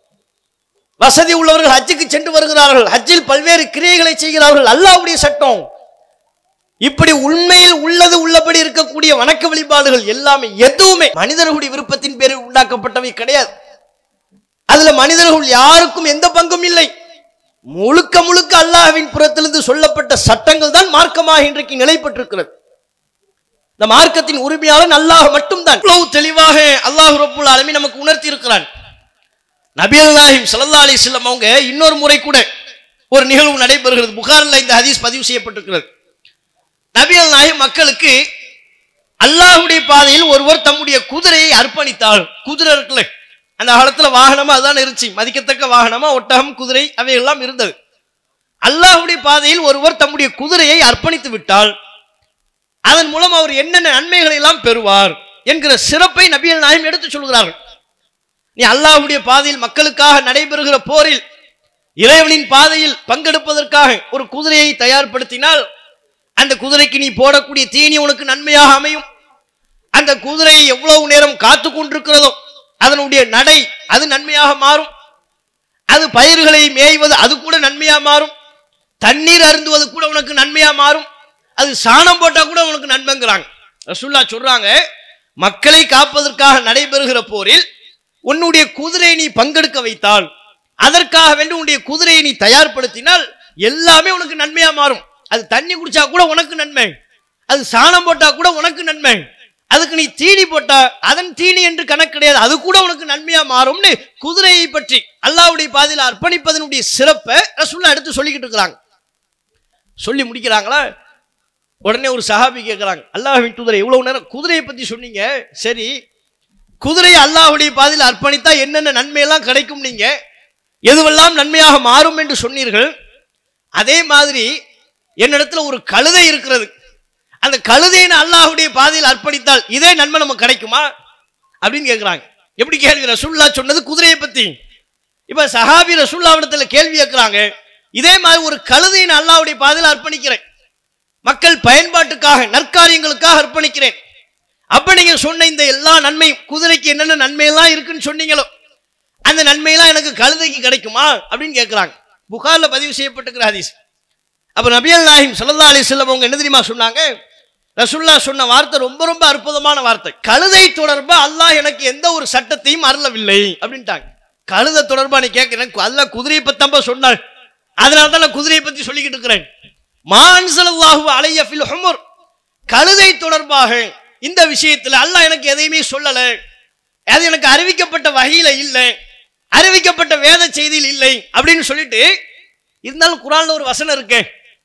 வசதி உள்ளவர்கள் ஹஜ்ஜுக்கு சென்று வருகிறார்கள் ஹஜ்ஜில் பல்வேறு கிரியைகளை செய்கிறார்கள் அல்லாவுடைய சட்டம் இப்படி உண்மையில் உள்ளது உள்ளபடி இருக்கக்கூடிய வணக்க வழிபாடுகள் எல்லாமே எதுவுமே மனிதர்களுடைய விருப்பத்தின் பேரில் உண்டாக்கப்பட்டவை கிடையாது அதுல மனிதர்கள் யாருக்கும் எந்த பங்கும் இல்லை முழுக்க முழுக்க அல்லாஹ்வின் புறத்திலிருந்து சொல்லப்பட்ட சட்டங்கள் தான் மார்க்கமாக இன்றைக்கு நிலை பெற்றிருக்கிறது இந்த மார்க்கத்தின் உரிமையாளன் அல்லாஹ் மட்டும்தான் இவ்வளவு தெளிவாக அல்லாஹ் ரப்புல் ஆலமீன் நமக்கு உணர்த்தி இருக்கிறான் நபியல் நாஹிம் ஸல்லல்லாஹு அலைஹி வஸல்லம் அவங்க இன்னொரு முறை கூட ஒரு நிகழ்வு நடைபெறுகிறது புகாரில் இந்த ஹதீஸ் பதிவு செய்யப்பட்டிருக்கிறது நபியல் நாயகம் மக்களுக்கு அல்லாஹ்வுடைய பாதையில் ஒருவர் தம்முடைய குதிரையை அர்ப்பணித்தார் குதிரை இருக்குல்ல அந்த காலத்துல வாகனமா அதுதான் இருந்துச்சு மதிக்கத்தக்க வாகனமா ஒட்டகம் குதிரை அவையெல்லாம் இருந்தது அல்லாஹ்வுடைய பாதையில் ஒருவர் தம்முடைய குதிரையை அர்ப்பணித்து விட்டால் அதன் மூலம் அவர் என்னென்ன நன்மைகளை எல்லாம் பெறுவார் என்கிற சிறப்பை நபியல் நாயம் எடுத்து சொல்கிறார்கள் நீ அல்லாஹ்வுடைய பாதையில் மக்களுக்காக நடைபெறுகிற போரில் இறைவனின் பாதையில் பங்கெடுப்பதற்காக ஒரு குதிரையை தயார்படுத்தினால் அந்த குதிரைக்கு நீ போடக்கூடிய தீனி உனக்கு நன்மையாக அமையும் அந்த குதிரையை எவ்வளவு நேரம் காத்து கொண்டிருக்கிறதோ அதனுடைய நடை அது நன்மையாக மாறும் அது பயிர்களை மேய்வது அது கூட நன்மையா மாறும் தண்ணீர் அருந்துவது கூட உனக்கு நன்மையா மாறும் அது சாணம் போட்டா கூட உனக்கு நன்மைங்கிறாங்க ரசூல்லா சொல்றாங்க மக்களை காப்பதற்காக நடைபெறுகிற போரில் உன்னுடைய குதிரையை நீ பங்கெடுக்க வைத்தால் அதற்காக வேண்டி உன்னுடைய குதிரையை நீ தயார்படுத்தினால் எல்லாமே உனக்கு நன்மையா மாறும் அது தண்ணி குடிச்சா கூட உனக்கு நன்மை அது சாணம் போட்டா கூட உனக்கு நன்மை அதுக்கு நீ தீனி போட்டா அதன் தீனி என்று கணக்கு கிடையாது அது கூட உனக்கு நன்மையா மாறும்னு குதிரையை பற்றி அல்லாஹ்வுடைய பாதையில் அர்ப்பணிப்பதனுடைய சிறப்பை ரசூல்லா எடுத்து சொல்லிக்கிட்டு இருக்கிறாங்க சொல்லி முடிக்கிறாங்களா உடனே ஒரு சஹாபி கேட்குறாங்க அல்லாஹ்வின் குதிரை இவ்வளவு நேரம் குதிரையை பத்தி சொன்னீங்க சரி குதிரையை அல்லாஹ்வுடைய பாதையில் அர்ப்பணித்தா என்னென்ன நன்மையெல்லாம் கிடைக்கும் நீங்க எதுவெல்லாம் நன்மையாக மாறும் என்று சொன்னீர்கள் அதே மாதிரி என்னிடத்துல ஒரு கழுதை இருக்கிறது அந்த கழுதையை நான் அல்லாஹ்வுடைய பாதையில் அர்ப்பணித்தால் இதே நன்மை நமக்கு கிடைக்குமா அப்படின்னு கேட்குறாங்க எப்படி கேள்வி ரசூல்லா சொன்னது குதிரையை பத்தி இப்ப சஹாபி ரசூல்லாவிடத்துல கேள்வி கேட்குறாங்க இதே மாதிரி ஒரு கழுதையை நான் அல்லாஹ்வுடைய பாதையில் அர்ப்பணிக்கிறேன் மக்கள் பயன்பாட்டுக்காக நற்காரியங்களுக்காக அர்ப்பணிக்கிறேன் அப்ப நீங்க சொன்ன இந்த எல்லா நன்மை குதிரைக்கு என்னென்ன நன்மையெல்லாம் இருக்குன்னு சொன்னீங்களோ அந்த நன்மையெல்லாம் எனக்கு கழுதைக்கு கிடைக்குமா அப்படின்னு கேட்குறாங்க புகார்ல பதிவு செய்யப்பட்டிருக்கிற ஹதீஸ் அப்ப நபியல் நாஹிம் ஸல்லல்லாஹு அலைஹி வஸல்லம் அவங்க என்ன தெரியுமா சொன்னாங்க ரசூல்லா சொன்ன வார்த்தை ரொம்ப ரொம்ப அற்புதமான வார்த்தை கழுதை தொடர்பா அல்லாஹ் எனக்கு எந்த ஒரு சட்டத்தையும் அருளவில்லை அப்படின்ட்டாங்க கழுதை தொடர்பா நீ கேட்கிறேன் அல்லாஹ் குதிரையை பத்தம்பா சொன்னாள் அதனால தான் நான் குதிரையை பத்தி சொல்லிக்கிட்டு இருக்கிறேன் மான்சலல்லாஹு அலைய ஃபில் ஹுமுர் கழுதை தொடர்பாக இந்த விஷயத்துல அல்லாஹ் எனக்கு எதையுமே சொல்லல அது எனக்கு அறிவிக்கப்பட்ட வகையில இல்லை அறிவிக்கப்பட்ட வேத செய்தியில் இல்லை அப்படின்னு சொல்லிட்டு இருந்தாலும் குரான்ல ஒரு வசனம் இருக்கு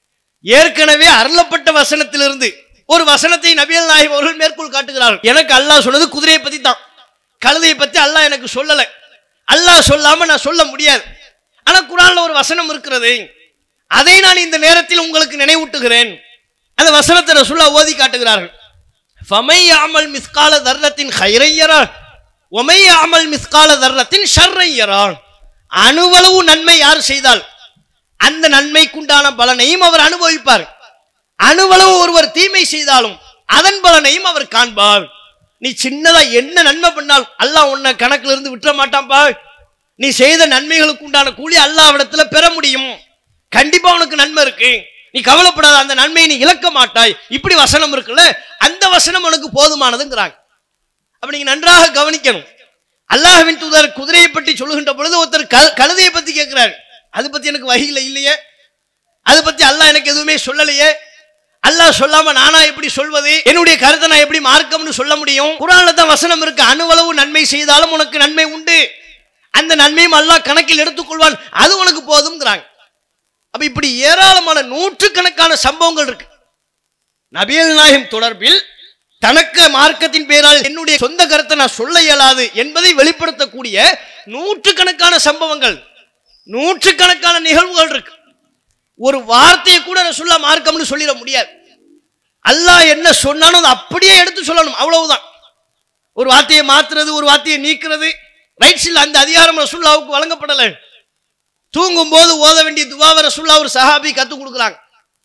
ஏற்கனவே அருளப்பட்ட வசனத்திலிருந்து ஒரு வசனத்தை நபியல் நாயகம் அவர்கள் மேற்கோள் காட்டுகிறார்கள் எனக்கு அல்லாஹ் சொன்னது குதிரையை பத்தி தான் கழுதையை பத்தி அல்லாஹ் எனக்கு சொல்லல அல்லாஹ் சொல்லாம நான் சொல்ல முடியாது ஆனா குரான்ல ஒரு வசனம் இருக்கிறது அதை நான் இந்த நேரத்தில் உங்களுக்கு நினைவூட்டுகிறேன் அந்த வசனத்தை ரசூல்லா ஓதி காட்டுகிறார்கள் ஃபமை அமல் மிஸ்கால தர்ரத்தின் ஹைரையரா ஒமை அமல் மிஸ்கால தர்ரத்தின் ஷர்ரையரா அணுவளவு நன்மை யார் செய்தால் அந்த நன்மைக்குண்டான பலனையும் அவர் அனுபவிப்பார் அணுவளவு ஒருவர் தீமை செய்தாலும் அதன் பலனையும் அவர் காண்பார் நீ சின்னதா என்ன நன்மை பண்ணாலும் அல்லாஹ் உன்னை கணக்குல இருந்து விட்டுற மாட்டான்பா நீ செய்த நன்மைகளுக்கு உண்டான கூலி அல்லாவிடத்துல பெற முடியும் கண்டிப்பா உனக்கு நன்மை இருக்கு நீ கவலைப்படாத அந்த நன்மையை நீ இழக்க மாட்டாய் இப்படி வசனம் இருக்குல்ல அந்த வசனம் உனக்கு போதுமானதுங்கிறாங்க அப்ப நீங்க நன்றாக கவனிக்கணும் அல்லாஹ்வின் தூதர் குதிரையை பற்றி சொல்லுகின்ற பொழுது ஒருத்தர் கழு- கழுதையை பத்தி கேட்கிறார் அது பத்தி எனக்கு வகையில இல்லையே அது பத்தி அல்லாஹ் எனக்கு எதுவுமே சொல்லலையே அல்லாஹ் சொல்லாம நானா எப்படி சொல்வது என்னுடைய கருத்தை நான் எப்படி மார்க்கம்னு சொல்ல முடியும் குரான்ல தான் வசனம் இருக்கு அணுவளவு நன்மை செய்தாலும் உனக்கு நன்மை உண்டு அந்த நன்மையும் அல்லாஹ் கணக்கில் எடுத்துக்கொள்வான் அது உனக்கு போதும்ங்கிறாங்க அப்ப இப்படி ஏராளமான நூற்றுக்கணக்கான சம்பவங்கள் இருக்கு நபியல் நாயகம் தொடர்பில் தனக்கு மார்க்கத்தின் பேரால் என்னுடைய சொந்த கருத்தை நான் சொல்ல இயலாது என்பதை வெளிப்படுத்தக்கூடிய நூற்றுக்கணக்கான சம்பவங்கள் நூற்றுக்கணக்கான நிகழ்வுகள் இருக்கு ஒரு வார்த்தையை கூட ரசூல்லா மார்க்கம்னு சொல்லிட முடியாது அல்லாஹ் என்ன சொன்னானோ அதை அப்படியே எடுத்து சொல்லணும் அவ்வளவுதான் ஒரு வார்த்தையை மாத்துறது ஒரு வார்த்தையை நீக்கிறது ரைட்ஸ் இல்ல அந்த அதிகாரம் ரசூல்லாவுக்கு வழங்கப்படலை தூங்கும் போது ஓத வேண்டிய துவாவை ரசூல்லா ஒரு சஹாபி கத்துக் கொடுக்குறாங்க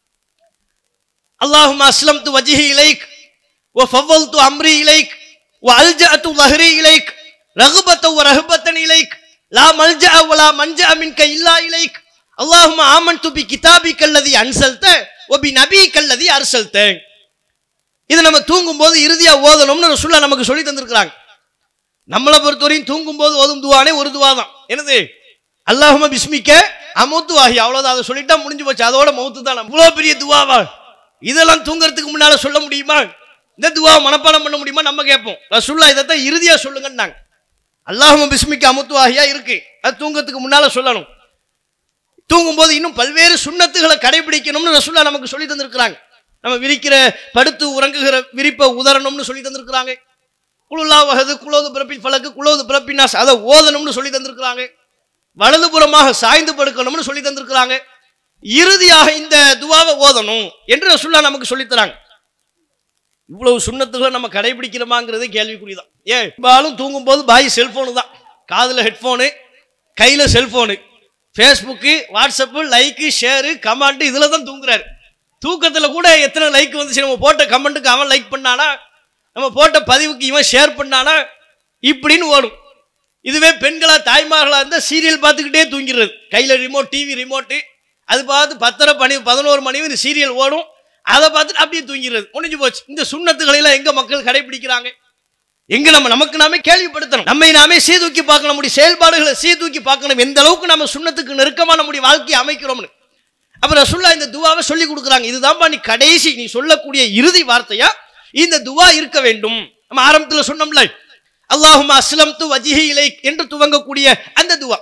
அல்லாஹும் அஸ்லம் து வஜிஹி இலைக் ஓ ஃபவ்வல் து அம்ரி இலைக் ஓ அல்ஜா து லஹ்ரி இலைக் ரகுபத்த ஓ ரஹுபத்தன் இலைக் லா மல்ஜா வலா மன்ஜா மின்க இல்லா இலைக் அல்லாஹும் ஆமன் து பி கிதாபி கல்லதி அன்சல்த ஓ பி நபி கல்லதி அர்சல்த இது நம்ம தூங்கும் போது இறுதியா ஓதணும்னு ரசூல்லா நமக்கு சொல்லி தந்திருக்கிறாங்க நம்மளை பொறுத்தவரையும் தூங்கும் போது ஓதும் துவானே ஒரு துவா தான் என்னது அல்லாஹும பிஸ்மிக்க அமௌத்து ஆகி அவ்வளவுதான் அதை சொல்லிட்டா முடிஞ்சு போச்சு அதோட மௌத்து தான் இவ்வளோ பெரிய துவாவா இதெல்லாம் தூங்குறதுக்கு முன்னால சொல்ல முடியுமா இந்த துவாவை மனப்பாடம் பண்ண முடியுமா நம்ம கேட்போம் ரசூல்லா இதைத்தான் இறுதியா சொல்லுங்கன்னாங்க அல்லாஹும பிஸ்மிக்க அமுத்து ஆகியா இருக்கு அது தூங்கறதுக்கு முன்னால சொல்லணும் தூங்கும்போது இன்னும் பல்வேறு சுண்ணத்துகளை கடைபிடிக்கணும்னு ரசூல்லா நமக்கு சொல்லி தந்திருக்கிறாங்க நம்ம விரிக்கிற படுத்து உறங்குகிற விரிப்பை உதறணும்னு சொல்லி தந்திருக்கிறாங்க குளுல்லா வகது குலோது பிறப்பின் பழக்கு குலோது பிறப்பினாஸ் அதை ஓதணும்னு சொல்லி தந்திருக்கிறாங்க வலதுபுறமாக சாய்ந்து படுக்கணும்னு சொல்லி தந்திருக்கிறாங்க இறுதியாக இந்த துவாவை ஓதணும் என்று ரசூல்லா நமக்கு சொல்லித் தராங்க இவ்வளவு சுண்ணத்துகளை நம்ம கடைபிடிக்கிறோமாங்கிறது கேள்விக்குறிதான் ஏன் பெரும்பாலும் தூங்கும்போது பாய் செல்போனு தான் காதில் ஹெட்ஃபோனு கையில் cellphone Facebook WhatsApp like share comment இதில் தான் தூங்குறாரு தூக்கத்தில் கூட எத்தனை லைக் வந்துச்சு நம்ம போட்ட கமெண்ட்டுக்கு அவன் லைக் பண்ணானா நம்ம போட்ட பதிவுக்கு இவன் ஷேர் பண்ணானா இப்படின்னு ஓடும் இதுவே பெண்களா தாய்மார்களா இருந்தால் சீரியல் பார்த்துக்கிட்டே தூங்கிடுறது கையில் ரிமோட் டிவி ரிமோட்டு அது பார்த்து பத்தரை மணி பதினோரு மணி இந்த சீரியல் ஓடும் அதை பார்த்துட்டு அப்படியே தூங்கிடுறது முடிஞ்சு போச்சு இந்த சுண்ணத்துகளை எல்லாம் எங்க மக்கள் கடைபிடிக்கிறாங்க எங்க நம்ம நமக்கு நாமே கேள்விப்படுத்தணும் நம்மை நாமே சீதூக்கி பார்க்கணும் நம்முடைய செயல்பாடுகளை சீதூக்கி பார்க்கணும் எந்த அளவுக்கு நம்ம சுண்ணத்துக்கு நெருக்கமா நம்முடைய வாழ்க்கையை அமைக்கிறோம்னு அப்ப ரசுல்லா இந்த துவாவை சொல்லி கொடுக்குறாங்க இதுதான்பா நீ கடைசி நீ சொல்லக்கூடிய இறுதி வார்த்தையா இந்த துவா இருக்க வேண்டும் நம்ம ஆரம்பத்துல சொன்னோம்ல அல்லாஹும் அஸ்லம் து வஜிஹி இலை என்று துவங்கக்கூடிய அந்த துவா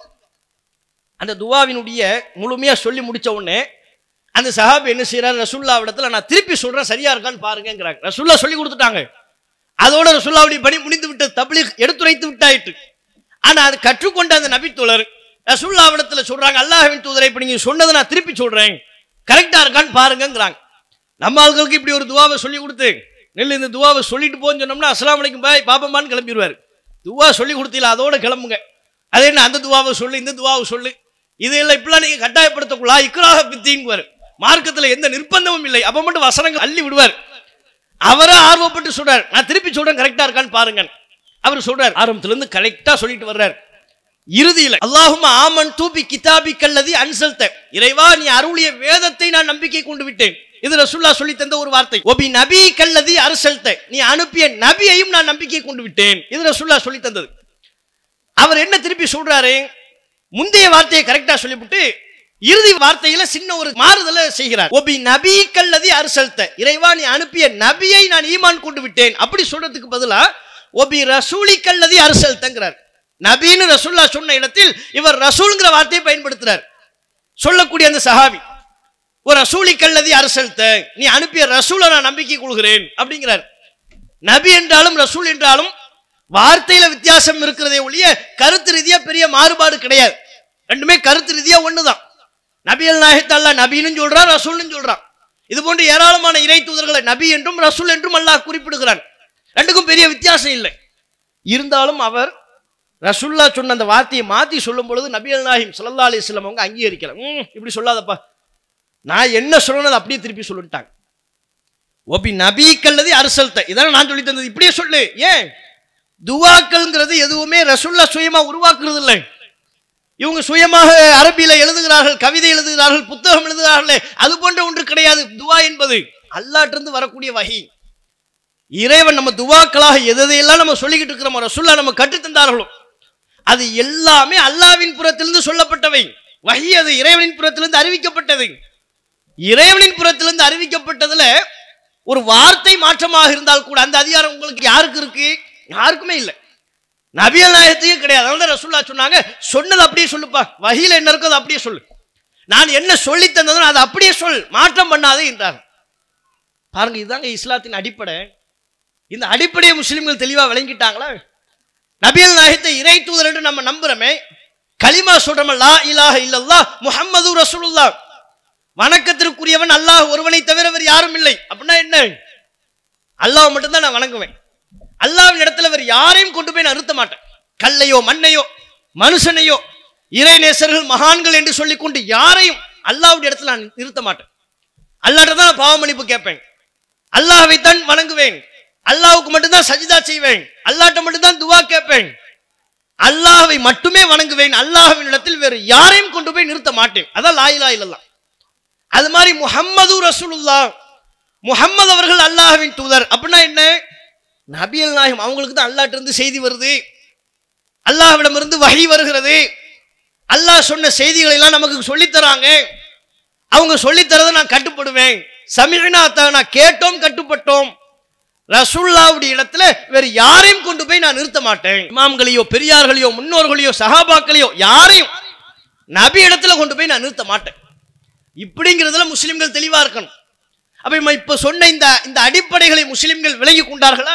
அந்த துவாவினுடைய முழுமையா சொல்லி முடிச்ச உடனே அந்த சஹாபி என்ன செய்யறாரு ரசுல்லா இடத்துல நான் திருப்பி சொல்றேன் சரியா இருக்கான்னு பாருங்கிறாங்க ரசுல்லா சொல்லி கொடுத்துட்டாங்க அதோட ரசுல்லாவுடைய பணி முடிந்து விட்டு தப்லீக் எடுத்துரைத்து விட்டாயிட்டு ஆனா அது கற்றுக்கொண்ட அந்த நபித்தோழர் ரசுல்லாவிடத்துல சொல்றாங்க அல்லாஹ்வின் தூதரை இப்ப நீங்க சொன்னதை நான் திருப்பி சொல்றேன் கரெக்டா இருக்கான்னு பாருங்கங்கிறாங்க நம்ம ஆட்களுக்கு இப்படி ஒரு துவாவை சொல்லி கொடுத்து நெல் இந்த துவாவை சொல்லிட்டு போன்னு சொன்னோம்னா அஸ்ஸலாமு அலைக்கும் பாய் பாப்பம்மான்னு கிளம்பிடுவார் துவா சொல்லி கொடுத்தீங்களா அதோட கிளம்புங்க அது என்ன அந்த துவாவை சொல்லு இந்த துவாவை சொல்லு இதெல்லாம் இப்படிலாம் நீங்க கட்டாயப்படுத்தக்குள்ளா இக்கராக பித்திங்குவார் மார்க்கத்துல எந்த நிர்பந்தமும் இல்லை அப்ப மட்டும் வசனங்கள் அள்ளி விடுவார் அவரே ஆர்வப்பட்டு சொல்றார் நான் திருப்பி சொல்றேன் கரெக்டா இருக்கான்னு பாருங்க அவர் சொல்றார் ஆரம்பத்துல இருந்து கரெக்டா சொல்லிட்டு வர்றார் இறுதியில அல்லாஹும் ஆமன் தூபி கிதாபி கல்லதி அன்சல்த இறைவா நீ அருளிய வேதத்தை நான் நம்பிக்கை கொண்டு விட்டேன் இது ரசூல்லா சொல்லி தந்த ஒரு வார்த்தை ஒபி நபி கல்லதி அரசல்த நீ அனுப்பிய நபியையும் நான் நம்பிக்கை கொண்டு விட்டேன் இது ரசூல்லா சொல்லி தந்தது அவர் என்ன திருப்பி சொல்றாரு முந்தைய வார்த்தையை கரெக்டா சொல்லிவிட்டு இறுதி வார்த்தையில சின்ன ஒரு மாறுதலை செய்கிறார் ஒபி நபி கல்லதி அரசல்த இறைவா நீ அனுப்பிய நபியை நான் ஈமான் கொண்டு விட்டேன் அப்படி சொல்றதுக்கு பதிலா ஒபி ரசூலி கல்லதி அரசல்தங்கிறார் நபின்னு ரசூல்லா சொன்ன இடத்தில் இவர் ரசூல்ங்கிற வார்த்தையை பயன்படுத்துறார் சொல்லக்கூடிய அந்த சஹாபி ஒரு ரசூலி கல்லதி அரசல்த நீ அனுப்பிய ரசூலை நான் நம்பிக்கை கொள்கிறேன் அப்படிங்கிறார் நபி என்றாலும் ரசூல் என்றாலும் வார்த்தையில வித்தியாசம் இருக்கிறதே ஒழிய கருத்து ரீதியா பெரிய மாறுபாடு கிடையாது ரெண்டுமே கருத்து ரீதியா ஒண்ணுதான் நபியல் நாயத்தல்லா நபின்னு சொல்றான் ரசூல்னு சொல்றான் இது போன்று ஏராளமான இறை தூதர்களை நபி என்றும் ரசூல் என்றும் அல்லாஹ் குறிப்பிடுகிறான் ரெண்டுக்கும் பெரிய வித்தியாசம் இல்லை இருந்தாலும் அவர் ரசுல்லா சொன்ன அந்த வார்த்தையை மாத்தி சொல்லும் பொழுது நபியல் நாஹிம் சல்லா அலிஸ்லாம் அவங்க அங்கீகரிக்கல ம் இப்படி சொல்லாதப்பா நான் என்ன சொல்லணும் அதை அப்படியே திருப்பி சொல்லிட்டாங்க ஒபி நபி கல்லது அரசல்த இதான நான் சொல்லி தந்தது இப்படியே சொல்லு ஏன் துவாக்கள்ங்கிறது எதுவுமே ரசுல்லா சுயமா உருவாக்குறது இல்லை இவங்க சுயமாக அரபியில எழுதுகிறார்கள் கவிதை எழுதுகிறார்கள் புத்தகம் எழுதுகிறார்களே அது போன்ற ஒன்று கிடையாது துவா என்பது அல்லாட்டிருந்து வரக்கூடிய வகை இறைவன் நம்ம துவாக்களாக எதையெல்லாம் நம்ம சொல்லிக்கிட்டு இருக்கிறோமோ ரசுல்லா நம்ம கற்றுத்தந்தார்களோ அது எல்லாமே அல்லாவின் புறத்திலிருந்து சொல்லப்பட்டவை வகை அது இறைவனின் புறத்திலிருந்து அறிவிக்கப்பட்டது இறைவனின் புறத்திலிருந்து அறிவிக்கப்பட்டதுல ஒரு வார்த்தை மாற்றமாக இருந்தால் கூட அந்த அதிகாரம் உங்களுக்கு யாருக்கு இருக்கு யாருக்குமே இல்லை நபியல் நாயகத்துக்கே கிடையாது அதனால தான் ரசூல்லா சொன்னாங்க சொன்னது அப்படியே சொல்லுப்பா வகையில் என்ன இருக்கோ அதை அப்படியே சொல்லு நான் என்ன சொல்லி தந்ததோ அதை அப்படியே சொல் மாற்றம் பண்ணாதே என்றார் பாருங்க இதுதாங்க இஸ்லாத்தின் அடிப்படை இந்த அடிப்படையை முஸ்லிம்கள் தெளிவா விளங்கிட்டாங்களா நபியல் நாயகத்தை இறை தூதர் என்று நம்ம நம்புறோமே கலிமா சொல்றோம் லா இலாஹ இல்லல்லாஹ் முஹம்மது ரசூலுல்லாஹ் வணக்கத்திற்குரியவன் அல்லாஹ் ஒருவனை தவிர வேறு யாரும் இல்லை அப்படின்னா என்ன அல்லாஹ் மட்டும்தான் நான் வணங்குவேன் அல்லாவின் இடத்துல வேறு யாரையும் கொண்டு போய் நான் நிறுத்த மாட்டேன் கல்லையோ மண்ணையோ மனுஷனையோ இறை நேசர்கள் மகான்கள் என்று சொல்லிக்கொண்டு யாரையும் அல்லாவுடைய இடத்துல நான் நிறுத்த மாட்டேன் அல்லாட்ட தான் நான் பாவ மன்னிப்பு கேட்பேன் அல்லாஹ்வைத்தான் வணங்குவேன் அல்லாஹ்வுக்கு மட்டும்தான் சஜிதா செய்வேன் அல்லாட்ட மட்டும்தான் துவா கேட்பேன் அல்லாஹ்வை மட்டுமே வணங்குவேன் அல்லாஹ்வின் இடத்தில் வேறு யாரையும் கொண்டு போய் நிறுத்த மாட்டேன் அதான் லாயிலா இல்லல்லாம் அது மாதிரி முஹம்மது ரசூலுல்லா முஹம்மது அவர்கள் அல்லாஹ்வின் தூதர் அப்படின்னா என்ன நபியல் நாயகம் அவங்களுக்கு தான் அல்லாட்ட இருந்து செய்தி வருது அல்லாஹ்விடம் இருந்து வகை வருகிறது அல்லாஹ் சொன்ன செய்திகளை எல்லாம் நமக்கு சொல்லித் தராங்க அவங்க சொல்லித் தரதை நான் கட்டுப்படுவேன் சமிழனா நான் கேட்டோம் கட்டுப்பட்டோம் ரசூல்லாவுடைய இடத்துல வேற யாரையும் கொண்டு போய் நான் நிறுத்த மாட்டேன் இமாம்களையோ பெரியார்களையோ முன்னோர்களையோ சஹாபாக்களையோ யாரையும் நபி இடத்துல கொண்டு போய் நான் நிறுத்த மாட்டேன் இப்படிங்கிறதுல முஸ்லிம்கள் தெளிவா இருக்கணும் அப்ப நம்ம இப்ப சொன்ன இந்த இந்த அடிப்படைகளை முஸ்லிம்கள் விளங்கி கொண்டார்களா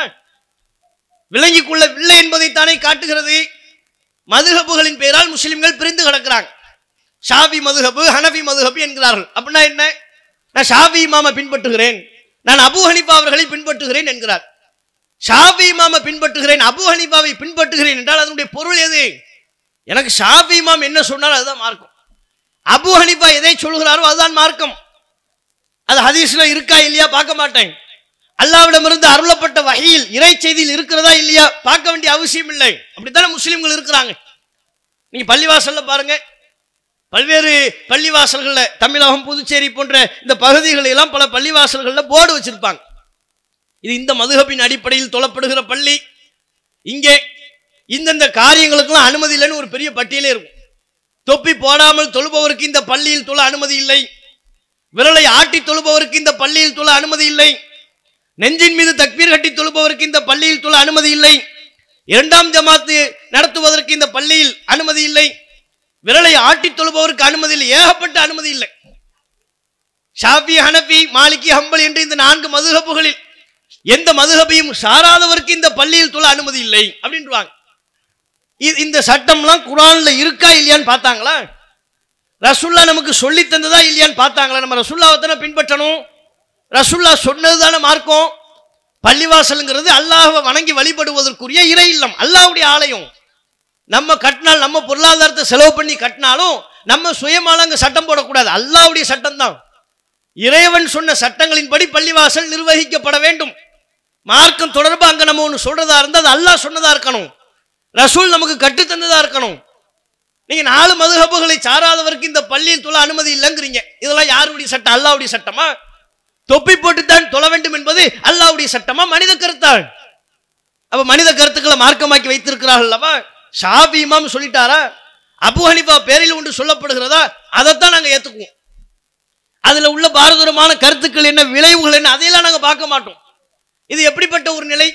விளங்கி கொள்ளவில்லை என்பதைத்தானே காட்டுகிறது மதுஹபுகளின் பெயரால் முஸ்லிம்கள் பிரிந்து கிடக்கிறாங்க ஷாபி மதுஹபு ஹனபி மதுஹபு என்கிறார்கள் அப்படின்னா என்ன நான் ஷாபி இமாமை பின்பற்றுகிறேன் நான் அபு ஹனிஃபா அவர்களை பின்பற்றுகிறேன் என்கிறார் ஷாபி இமாமை பின்பற்றுகிறேன் அபு ஹனிஃபாவை பின்பற்றுகிறேன் என்றால் அதனுடைய பொருள் எது எனக்கு ஷாபி இமாம் என்ன சொன்னாலும் அதுதான் மார்க்கம் அபு ஹனிஃபா எதை சொல்கிறாரோ அதுதான் மார்க்கம் அது ஹதீஸ்ல இருக்கா இல்லையா பார்க்க மாட்டேன் அல்லாவிடமிருந்து அருளப்பட்ட வகையில் இறை செய்தியில் இருக்கிறதா இல்லையா பார்க்க வேண்டிய அவசியம் இல்லை அப்படித்தானே முஸ்லிம்கள் இருக்கிறாங்க நீங்க பள்ளிவாசல்ல பாருங்க பல்வேறு பள்ளிவாசல்கள்ல தமிழகம் புதுச்சேரி போன்ற இந்த பகுதிகளில் எல்லாம் பல பள்ளிவாசல்கள்ல போர்டு வச்சிருப்பாங்க இது இந்த மதுகபின் அடிப்படையில் தொழப்படுகிற பள்ளி இங்கே இந்தந்த காரியங்களுக்கெல்லாம் அனுமதி இல்லைன்னு ஒரு பெரிய பட்டியலே இருக்கும் தொப்பி போடாமல் தொழுபவருக்கு இந்த பள்ளியில் தொழ அனுமதி இல்லை விரலை ஆட்டி தொழுபவருக்கு இந்த பள்ளியில் தொழ அனுமதி இல்லை நெஞ்சின் மீது தக்பீர் கட்டி தொழுபவருக்கு இந்த பள்ளியில் தொழ அனுமதி இல்லை இரண்டாம் ஜமாத்து நடத்துவதற்கு இந்த பள்ளியில் அனுமதி இல்லை விரலை ஆட்டி தொழுபவருக்கு அனுமதி இல்லை ஏகப்பட்ட அனுமதி இல்லை ஷாஃபி ஹனபி மாலிகி ஹம்பல் என்று இந்த நான்கு மதுஹபுகளில் எந்த மதுஹபையும் சாராதவருக்கு இந்த பள்ளியில் தொழ அனுமதி இல்லை அப்படின்றாங்க இ- இந்த சட்டம்லாம் குரான்ல இருக்கா இல்லையான்னு பார்த்தாங்களா ரசுல்லா நமக்கு சொல்லி தந்ததா இல்லையான்னு பார்த்தாங்களா நம்ம ரசுல்லாவை தானே பின்பற்றணும் ரசுல்லா சொன்னது தானே மார்க்கம் பள்ளிவாசலுங்கிறது அல்லாஹ்வை வணங்கி வழிபடுவதற்குரிய இறை இல்லம் அல்லாஹ்வுடைய ஆலயம் நம்ம கட்டினால் நம்ம பொருளாதாரத்தை செலவு பண்ணி கட்டினாலும் நம்ம சுயமால அங்க சட்டம் போடக்கூடாது அல்லாஹ்வுடைய சட்டம் தான் இறைவன் சொன்ன சட்டங்களின்படி பள்ளிவாசல் நிர்வகிக்கப்பட வேண்டும் மார்க்கம் தொடர்பா அங்க நம்ம ஒன்று சொல்றதா இருந்தா அது அல்லாஹ் சொன்னதா இருக்கணும் ரசூல் நமக்கு கற்றுத் தந்ததா இருக்கணும் நீங்க நாலு மதுஹபுகளை சாராதவருக்கு இந்த பள்ளியில் தொழ அனுமதி இல்லைங்கிறீங்க இதெல்லாம் யாருடைய சட்டம் அல்லாஹ்வுடைய சட்டமா தொப்பி போட்டுத்தான் தொழ வேண்டும் என்பது அல்லாஹ்வுடைய சட்டமா மனித கருத்தான் அப்ப மனித கருத்துக்களை மார்க்கமாக்கி வைத்திருக்கிறார்கள் அல்லவா ஷாபி இமாம் சொல்லிட்டாரா அபு ஹனிஃபா பேரில் ஒன்று சொல்லப்படுகிறதா அதைத்தான் நாங்க ஏத்துக்குவோம் அதுல உள்ள பாரதூரமான கருத்துக்கள் என்ன விளைவுகள் என்ன அதையெல்லாம் நாங்க பார்க்க மாட்டோம் இது எப்படிப்பட்ட ஒரு நிலை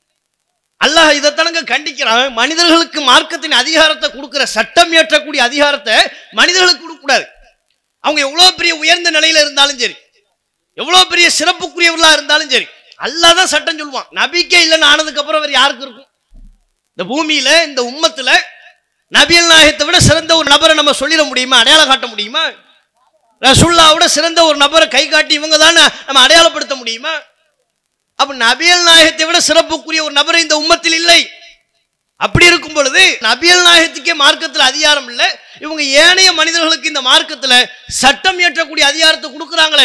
அல்லாஹ் இதைத்தானங்க கண்டிக்கிறான் மனிதர்களுக்கு மார்க்கத்தின் அதிகாரத்தை கொடுக்கிற சட்டம் இயற்றக்கூடிய அதிகாரத்தை மனிதர்களுக்கு கொடுக்கக்கூடாது அவங்க எவ்வளவு பெரிய உயர்ந்த நிலையில இருந்தாலும் சரி எவ்வளவு பெரிய சிறப்புக்குரியவர்களா இருந்தாலும் சரி அல்லாஹ் தான் சட்டம் சொல்லுவான் நபிக்கே இல்லைன்னு ஆனதுக்கு அப்புறம் வேற யாருக்கு இருக்கும் இந்த பூமியில இந்த உம்மத்துல நபியல் நாயகத்தை விட சிறந்த ஒரு நபரை நம்ம சொல்லிட முடியுமா அடையாளம் காட்ட முடியுமா ரசுல்லாவோட சிறந்த ஒரு நபரை கை காட்டி இவங்க தானே நம்ம அடையாளப்படுத்த முடியுமா அப்ப நபியல் நாயகத்தை விட சிறப்புக்குரிய ஒரு நபர் இந்த உம்மத்தில் இல்லை அப்படி இருக்கும் பொழுது நபியல் நாயகத்துக்கே மார்க்கத்தில் அதிகாரம் இல்லை இவங்க ஏனைய மனிதர்களுக்கு இந்த மார்க்கத்துல சட்டம் இயற்றக்கூடிய அதிகாரத்தை கொடுக்குறாங்களே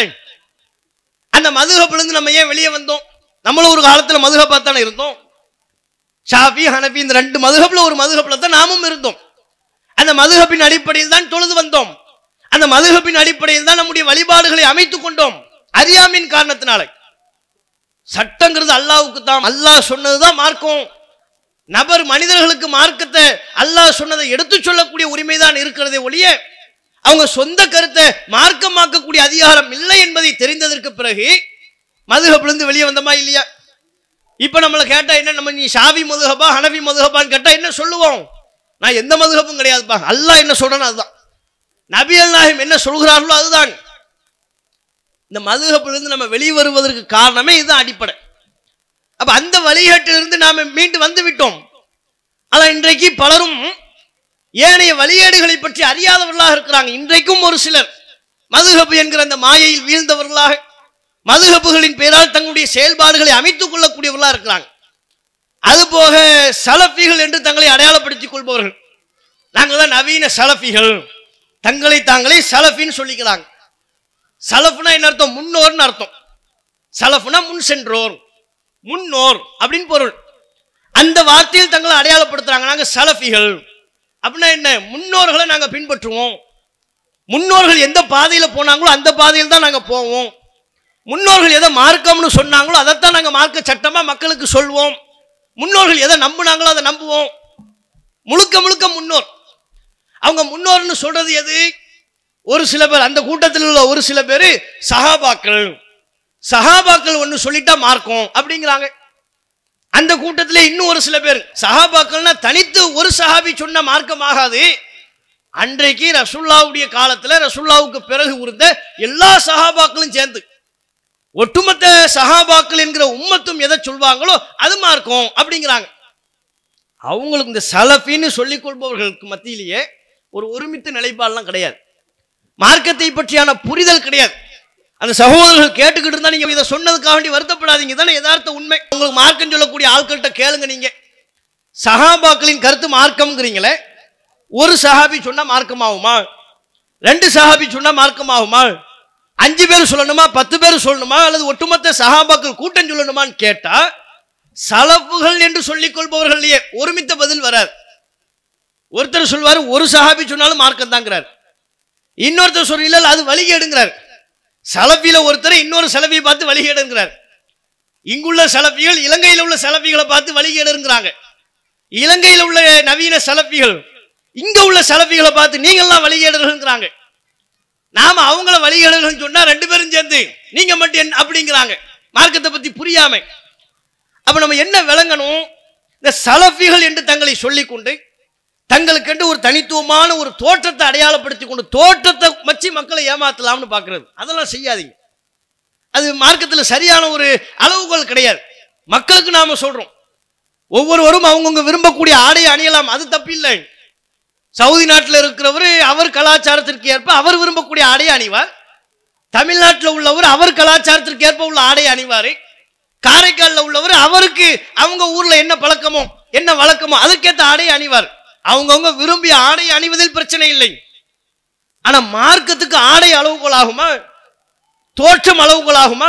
அந்த மதுகப்பிலிருந்து நம்ம ஏன் வெளியே வந்தோம் நம்மளும் ஒரு காலத்துல மதுகப்பா தானே இருந்தோம் ஷாஃபி ஹனபி இந்த ரெண்டு மதுகப்ல ஒரு மதுகப்ல தான் நாமும் இருந்தோம் அந்த மதுகப்பின் அடிப்படையில் தான் தொழுது வந்தோம் அந்த மதுகப்பின் அடிப்படையில் தான் நம்முடைய வழிபாடுகளை அமைத்துக் கொண்டோம் அறியாமையின் காரணத்தினால சட்டங்கிறது அல்லாவுக்கு தான் அல்லாஹ் சொன்னதுதான் மார்க்கம் நபர் மனிதர்களுக்கு மார்க்கத்தை அல்லாஹ் சொன்னதை எடுத்துச் சொல்லக்கூடிய உரிமை தான் இருக்கிறதே ஒழிய அவங்க சொந்த கருத்தை மார்க்கமாக்கக்கூடிய அதிகாரம் இல்லை என்பதை தெரிந்ததற்கு பிறகு மதுகப்பிலிருந்து வெளியே வந்தோமா இல்லையா இப்ப நம்மளை கேட்டா என்ன நம்ம நீ ஷாவி மதுஹபா ஹனவி மதுஹபான்னு கேட்டா என்ன சொல்லுவோம் நான் எந்த மதுஹபும் கிடையாதுப்பா அல்லாஹ் என்ன சொல்றேன்னு அதுதான் நபி அல்லாஹிம் என்ன சொல்கிறார்களோ அதுதான் இந்த மதுஹப்பிலிருந்து நம்ம வெளியே வருவதற்கு காரணமே இதுதான் அடிப்படை அப்ப அந்த வழிகேட்டிலிருந்து நாம மீண்டு வந்து விட்டோம் ஆனா இன்றைக்கு பலரும் ஏனைய வழிகேடுகளை பற்றி அறியாதவர்களாக இருக்கிறாங்க இன்றைக்கும் ஒரு சிலர் மதுஹப் என்கிற அந்த மாயையில் வீழ்ந்தவர்களாக மதுஹப்புகளின் பெயரால் தங்களுடைய செயல்பாடுகளை அமைத்துக் கொள்ளக்கூடியவர்களாக இருக்கிறாங்க அதுபோக சலஃபிகள் என்று தங்களை அடையாளப்படுத்திக் கொள்பவர்கள் நாங்கள் தான் நவீன சலஃபிகள் தங்களை தாங்களே சலஃபின்னு சொல்லிக்கிறாங்க சலஃப்னா என்ன அர்த்தம் முன்னோர்னு அர்த்தம் சலஃப்னா முன் சென்றோர் முன்னோர் அப்படின்னு பொருள் அந்த வார்த்தையில் தங்களை அடையாளப்படுத்துறாங்க நாங்க சலஃபிகள் அப்படின்னா என்ன முன்னோர்களை நாங்க பின்பற்றுவோம் முன்னோர்கள் எந்த பாதையில போனாங்களோ அந்த பாதையில் தான் நாங்க போவோம் முன்னோர்கள் எதை மார்க்கம்னு சொன்னாங்களோ அதைத்தான் நாங்க மார்க்க சட்டமா மக்களுக்கு சொல்வோம் முன்னோர்கள் எதை நம்புனாங்களோ அதை நம்புவோம் முழுக்க முழுக்க முன்னோர் அவங்க முன்னோர்னு சொல்றது எது ஒரு சில பேர் அந்த கூட்டத்தில் உள்ள ஒரு சில பேர் சஹாபாக்கள் சஹாபாக்கள் ஒன்று சொல்லிட்டா மார்க்கம் அப்படிங்கிறாங்க அந்த கூட்டத்திலே இன்னும் ஒரு சில பேர் சஹாபாக்கள்னா தனித்து ஒரு சஹாபி சொன்ன மார்க்கம் ஆகாது அன்றைக்கு ரசுல்லாவுடைய காலத்துல ரசுல்லாவுக்கு பிறகு இருந்த எல்லா சஹாபாக்களும் சேர்ந்து ஒட்டுமொத்த சஹாபாக்கள் என்கிற உம்மத்தும் எதை சொல்வாங்களோ அது மார்க்கம் அப்படிங்கிறாங்க அவங்களுக்கு இந்த சலஃபின்னு சொல்லிக் கொள்பவர்களுக்கு மத்தியிலேயே ஒரு ஒருமித்த நிலைப்பாடெல்லாம் கிடையாது மார்க்கத்தை பற்றியான புரிதல் கிடையாது அந்த சகோதரர்கள் கேட்டுக்கிட்டு இருந்தா நீங்க இதை சொன்னதுக்காக வேண்டி வருத்தப்படாதீங்க தானே யதார்த்த உண்மை உங்களுக்கு மார்க்கம் சொல்லக்கூடிய ஆட்கள்கிட்ட கேளுங்க நீங்க சஹாபாக்களின் கருத்து மார்க்கம்ங்கிறீங்களே ஒரு சஹாபி சொன்னா மார்க்கம் ஆகுமா ரெண்டு சஹாபி சொன்னா மார்க்கம் ஆகுமா அஞ்சு பேர் சொல்லணுமா பத்து பேர் சொல்லணுமா அல்லது ஒட்டுமொத்த சஹாபாக்கள் கூட்டம் சொல்லணுமான்னு கேட்டா சலப்புகள் என்று சொல்லிக் கொள்பவர்களையே ஒருமித்த பதில் வராது ஒருத்தர் சொல்வாரு ஒரு சஹாபி சொன்னாலும் மார்க்கம் தாங்கிறார் இன்னொருத்தர் சொல்ல அது வழிகேடுங்கிறார் சலபியில ஒருத்தர் இன்னொரு சலபியை பார்த்து வழிகேடுங்கிறார் இங்குள்ள சலபிகள் இலங்கையில் உள்ள சலபிகளை பார்த்து வழிகேடுங்கிறாங்க இலங்கையில் உள்ள நவீன சலபிகள் இங்க உள்ள சலபிகளை பார்த்து நீங்கள்லாம் வழிகேடுங்கிறாங்க நாம அவங்கள வழிகேடுகள் சொன்னா ரெண்டு பேரும் சேர்ந்து நீங்க மட்டும் என்ன அப்படிங்கிறாங்க மார்க்கத்தை பத்தி புரியாம அப்ப நம்ம என்ன விளங்கணும் இந்த சலஃபிகள் என்று தங்களை சொல்லிக்கொண்டு தங்களுக்கென்று ஒரு தனித்துவமான ஒரு தோற்றத்தை அடையாளப்படுத்தி கொண்டு தோற்றத்தை வச்சு மக்களை ஏமாத்தலாம்னு பார்க்கிறது அதெல்லாம் செய்யாதீங்க அது மார்க்கத்தில் சரியான ஒரு அளவுகோல் கிடையாது மக்களுக்கு நாம சொல்றோம் ஒவ்வொருவரும் அவங்கவுங்க விரும்பக்கூடிய ஆடையை அணியலாம் அது தப்பில்லை சவுதி நாட்டில் இருக்கிறவர் அவர் கலாச்சாரத்திற்கு ஏற்ப அவர் விரும்பக்கூடிய ஆடையை அணிவார் தமிழ்நாட்டில் உள்ளவர் அவர் கலாச்சாரத்திற்கு ஏற்ப உள்ள ஆடையை அணிவார் காரைக்காலில் உள்ளவர் அவருக்கு அவங்க ஊர்ல என்ன பழக்கமோ என்ன வழக்கமோ அதற்கேற்ற ஆடையை அணிவார் அவங்கவுங்க விரும்பிய ஆடை அணிவதில் பிரச்சனை இல்லை ஆனா மார்க்கத்துக்கு ஆடை அளவுகோல் ஆகுமா தோற்றம் அளவுகோல் ஆகுமா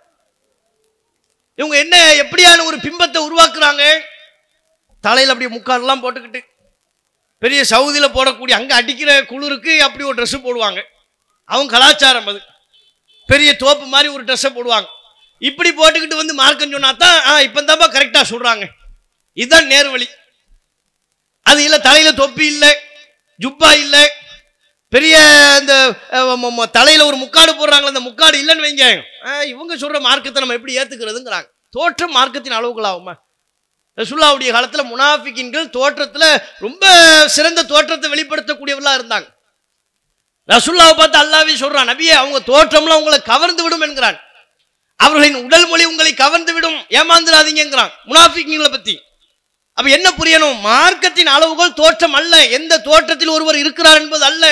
இவங்க என்ன எப்படியான ஒரு பிம்பத்தை உருவாக்குறாங்க தலையில் அப்படி முக்காடெல்லாம் போட்டுக்கிட்டு பெரிய சவுதியில போடக்கூடிய அங்க அடிக்கிற குளிருக்கு அப்படி ஒரு Dress போடுவாங்க அவங்க கலாச்சாரம் அது பெரிய தோப்பு மாதிரி ஒரு ட்ரெஸ்ஸை போடுவாங்க இப்படி போட்டுக்கிட்டு வந்து மார்க்கம் சொன்னா தான் ஆ இப்போ தான்ப்பா கரெக்டாக சொல்றாங்க இதுதான் நேர்வழி அது இல்லை தலையில தொப்பி இல்லை ஜுப்பா இல்லை பெரிய இந்த அஹ், ம- ம- தலையில ஒரு முக்காடு போடுறாங்களே அந்த முக்காடு இல்லைன்னு வைங்க ஆ, இவங்க சொல்ற மார்க்கத்தை நம்ம எப்படி ஏத்துக்கிறதுங்கிறாங்க தோற்றம் மார்க்கத்தின் அளவுகள் ஆகுமா ரசுல்லாவுடைய காலத்துல முனாஃபிக்கின்கள் தோற்றத்துல ரொம்ப சிறந்த தோற்றத்தை வெளிப்படுத்தக்கூடியவர்களா இருந்தாங்க ரசுல்லாவை பார்த்து அல்லாவே சொல்றான் நபியே அவங்க தோற்றம்லாம் உங்களை கவர்ந்து விடும் என்கிறான் அவர்களின் உடல் மொழி உங்களை கவர்ந்து விடும் ஏமாந்துடாதீங்கிறான் முனாஃபிக்குங்களை பத்தி அப்ப என்ன புரியணும் மார்க்கத்தின் அளவுகள் தோற்றம் அல்ல எந்த தோற்றத்தில் ஒருவர் இருக்கிறார் என்பது அல்ல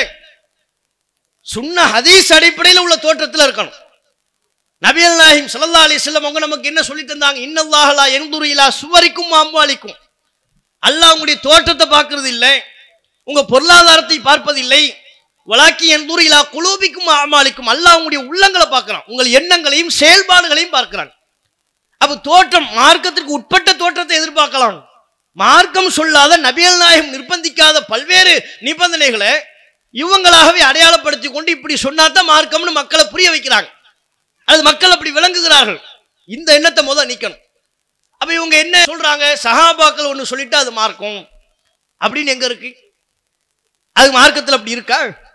சுன்ன ஹதீஸ் அடிப்படையில் உள்ள தோற்றத்தில் இருக்கணும் நபியல் நாஹிம் ஸல்லல்லாஹு அலைஹி வஸல்லம் அவங்க நமக்கு என்ன சொல்லி தந்தாங்க இன்னல்லாஹலா என்துரு இலா சுவரிக்கும் அம்வாலிக்கும் அல்லாஹ் உங்களுடைய தோற்றத்தை பார்க்கறது இல்லை உங்க பொருளாதாரத்தை பார்ப்பதில்லை வலாக்கி என்துரு இலா குலூபிக்கும் அமாலிக்கும் அல்லாஹ் உங்களுடைய உள்ளங்களை பார்க்கறான் உங்கள் எண்ணங்களையும் செயல்பாடுகளையும் பார்க்கிறான் அப்ப தோற்றம் மார்க்கத்திற்கு உட்பட்ட தோற்றத்தை எதிர்பார்க்கலாம் மார்க்கம் சொல்லாத நபியல் நாயகம் நிர்பந்திக்காத பல்வேறு நிபந்தனைகளை இவங்களாகவே அடையாளப்படுத்தி கொண்டு இப்படி சொன்னாதான் மார்க்கம்னு மக்களை புரிய வைக்கிறாங்க அது மக்கள் அப்படி விளங்குகிறார்கள் இந்த எண்ணத்தை முத நீக்கணும் அப்ப இவங்க என்ன சொல்றாங்க சஹாபாக்கள் ஒன்று சொல்லிட்டு அது மார்க்கம் அப்படின்னு எங்க இருக்கு அது மார்க்கத்தில் அப்படி இருக்கா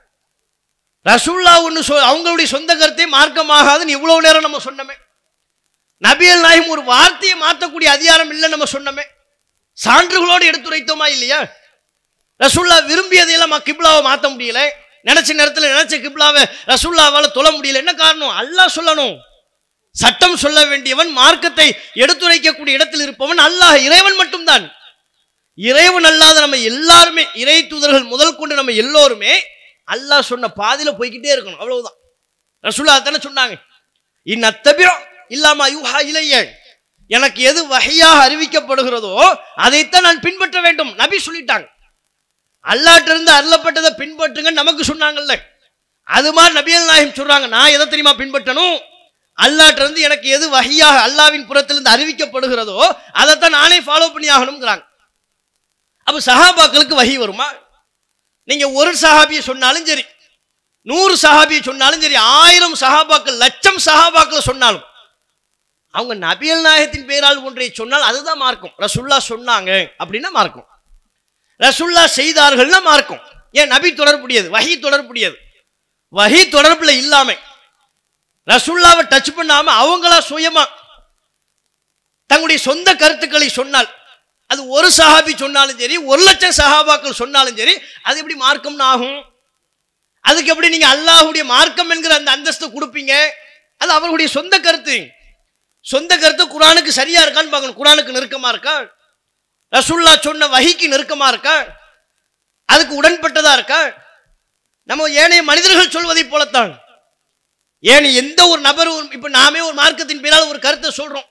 ரசூல்லா ஒன்று சொ அவங்களுடைய சொந்த கருத்தை மார்க்கமாகாதுன்னு இவ்வளவு நேரம் நம்ம சொன்னோமே நபியல் நாயகம் ஒரு வார்த்தையை மாற்றக்கூடிய அதிகாரம் இல்லை நம்ம சொன்னோமே சான்றுகளோடு எடுத்துரைத்தோமா இல்லையா ரசூல்லா விரும்பியதையெல்லாம் ம- கிப்லாவை மாற்ற முடியல நினைச்ச நேரத்தில் நினைச்ச கிப்லாவை ரசூல்லாவால் தொழ முடியல என்ன காரணம் அல்லாஹ் சொல்லணும் சட்டம் சொல்ல வேண்டியவன் மார்க்கத்தை எடுத்துரைக்கக்கூடிய இடத்தில் இருப்பவன் அல்லாஹ் இறைவன் மட்டும்தான் இறைவன் அல்லாத நம்ம எல்லாருமே இறை தூதர்கள் முதல் கொண்டு நம்ம எல்லோருமே அல்லாஹ் சொன்ன பாதியில போய்க்கிட்டே இருக்கணும் அவ்வளவுதான் ரசூல்லா தானே சொன்னாங்க இந்நத்தபியோ இல்லாம யூஹா இலைய எனக்கு எது வகையாக அறிவிக்கப்படுகிறதோ அதைத்தான் நான் பின்பற்ற வேண்டும் நபி சொல்லிட்டாங்க அல்லாட்டிலிருந்து அருளப்பட்டதை பின்பற்றுங்க நமக்கு சொன்னாங்கல்ல அது மாதிரி நபியல் நாயகம் சொல்றாங்க நான் எதை தெரியுமா பின்பற்றணும் அல்லாட்டிலிருந்து எனக்கு எது வகையாக அல்லாவின் புறத்திலிருந்து அறிவிக்கப்படுகிறதோ அதைத்தான் நானே ஃபாலோ பண்ணி ஆகணுங்கிறாங்க அப்ப சஹாபாக்களுக்கு வகி வருமா நீங்க ஒரு சஹாபியை சொன்னாலும் சரி நூறு சஹாபியை சொன்னாலும் சரி ஆயிரம் சஹாபாக்கள் லட்சம் சஹாபாக்களை சொன்னாலும் அவங்க நபியல் நாயகத்தின் பேரால் ஒன்றை சொன்னால் அதுதான் மார்க்கம் ரசுல்லா சொன்னாங்க அப்படின்னா மார்க்கம் ரசுல்லா செய்தார்கள்னா மார்க்கம் ஏன் நபி தொடர்புடையது வஹி தொடர்புடையது வஹி தொடர்புல இல்லாம ரசுல்லாவை டச் பண்ணாம அவங்களா சுயமா தங்களுடைய சொந்த கருத்துக்களை சொன்னால் அது ஒரு சஹாபி சொன்னாலும் சரி ஒரு லட்சம் சஹாபாக்கள் சொன்னாலும் சரி அது எப்படி மார்க்கம்னு ஆகும் அதுக்கு எப்படி நீங்க அல்லாஹ்வுடைய மார்க்கம் என்கிற அந்த அந்தஸ்தை கொடுப்பீங்க அது அவர்களுடைய சொந்த கருத்து சொந்த கருத்து குரானுக்கு சரியா இருக்கான்னு பார்க்கணும் குரானுக்கு நெருக்கமா இருக்கா ரசுல்லா சொன்ன வஹிக்கு நெருக்கமா இருக்கா அதுக்கு உடன்பட்டதா இருக்கா நம்ம ஏனைய மனிதர்கள் சொல்வதைப் போலத்தான் ஏன் எந்த ஒரு நபர் ஒரு- இப்ப நாமே ஒரு மார்க்கத்தின் பேரால் ஒரு கருத்தை சொல்றோம்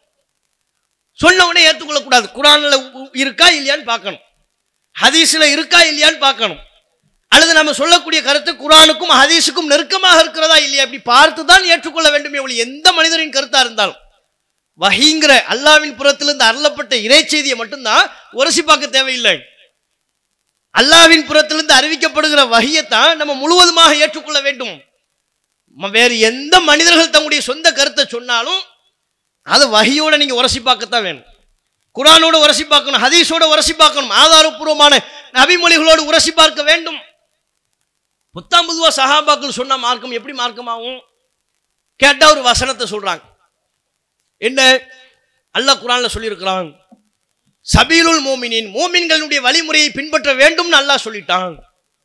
சொன்ன உடனே ஏற்றுக்கொள்ளக்கூடாது குரான்ல உ- இருக்கா இல்லையான்னு பார்க்கணும் ஹதீஸ்ல இருக்கா இல்லையான்னு பார்க்கணும் அல்லது நம்ம சொல்லக்கூடிய கருத்து குரானுக்கும் ஹதீஸுக்கும் நெருக்கமாக இருக்கிறதா இல்லையா அப்படி பார்த்து தான் ஏற்றுக்கொள்ள வேண்டுமே ஒழிய எந்த மனிதரின் கருத்தா இருந்தாலும் வஹீங்கிற அல்லாவின் புறத்திலிருந்து அருளப்பட்ட இறை செய்தியை மட்டும்தான் உரசி பார்க்க தேவையில்லை அல்லாவின் புறத்திலிருந்து அறிவிக்கப்படுகிற வகையைத்தான் நம்ம முழுவதுமாக ஏற்றுக்கொள்ள வேண்டும் ம- வேறு எந்த மனிதர்கள் தங்களுடைய சொந்த கருத்தை சொன்னாலும் அது வகையோட நீங்க உரசி பார்க்கத்தான் வேணும் குரானோட உரசி பார்க்கணும் ஹதீஸோட உரசி பார்க்கணும் ஆதாரப்பூர்வமான நபிமொழிகளோடு உரசி பார்க்க வேண்டும் புத்தாம் புதுவா சஹாபாக்கள் சொன்ன மார்க்கம் எப்படி மார்க்கமாகும் கேட்டா ஒரு வசனத்தை சொல்றாங்க என்ன அல்லாஹ் குரான்ல சொல்லியிருக்கிறான் சபீலுல் மோமினின் மோமின்களுடைய வழிமுறையை பின்பற்ற வேண்டும்னு அல்லாஹ் சொல்லிட்டான்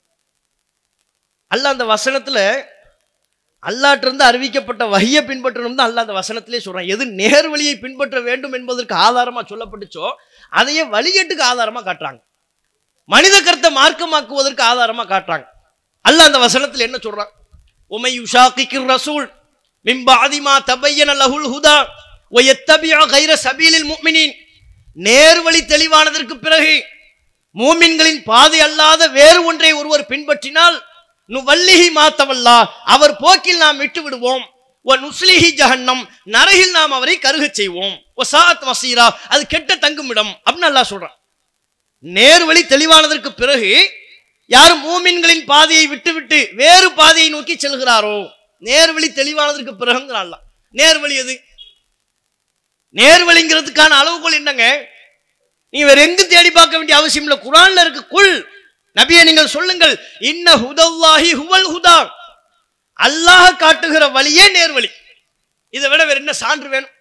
அல்லாஹ் அந்த வசனத்துல அல்லாட்டிருந்து அறிவிக்கப்பட்ட வகையை பின்பற்றணும் தான் அல்லாஹ் அந்த வசனத்திலே சொல்றான் எது நேர் வழியை பின்பற்ற வேண்டும் என்பதற்கு ஆதாரமா சொல்லப்பட்டுச்சோ அதையே வழிகேட்டுக்கு ஆதாரமா காட்டுறாங்க மனித கருத்தை மார்க்கமாக்குவதற்கு ஆதாரமா காட்டுறாங்க அல்லாஹ் அந்த வசனத்தில் என்ன சொல்றான் உமை யுஷாக்கிர் ரசூல் மிம்பாதிமா தபையன லஹுல் ஹுதா ஒயத்தபியா கைர சபீலில் முஃமினீன் நேர்வழி தெளிவானதற்கு பிறகு மூமின்களின் பாதை அல்லாத வேறு ஒன்றை ஒருவர் பின்பற்றினால் நுவல்லிஹி மாத்தவல்லா அவர் போக்கில் நாம் விட்டு விடுவோம் ஒ நுஸ்லிஹி ஜஹன்னம் நரகில் நாம் அவரை கருகச் செய்வோம் ஒ சாத் வசீரா அது கெட்ட தங்குமிடம் அப்படின்னு அல்லாஹ் சொல்றான் நேர்வழி தெளிவானதற்கு பிறகு யார் மூமின்களின் பாதையை விட்டுவிட்டு வேறு பாதையை நோக்கி செல்கிறாரோ நேர்வழி தெளிவானதற்கு பிறகுங்கிறான் நேர்வழி எது நேர்வழிங்கிறதுக்கான அளவுகோல் என்னங்க நீங்க வேற எங்கும் தேடி பார்க்க வேண்டிய அவசியம் இல்லை குரான்ல இருக்கு குல் நபியை நீங்கள் சொல்லுங்கள் இன்ன ஹுதல்லாஹி ஹுவல் ஹுதா அல்லாஹ் காட்டுகிற வழியே நேர்வழி இதை விட வேற என்ன சான்று வேணும்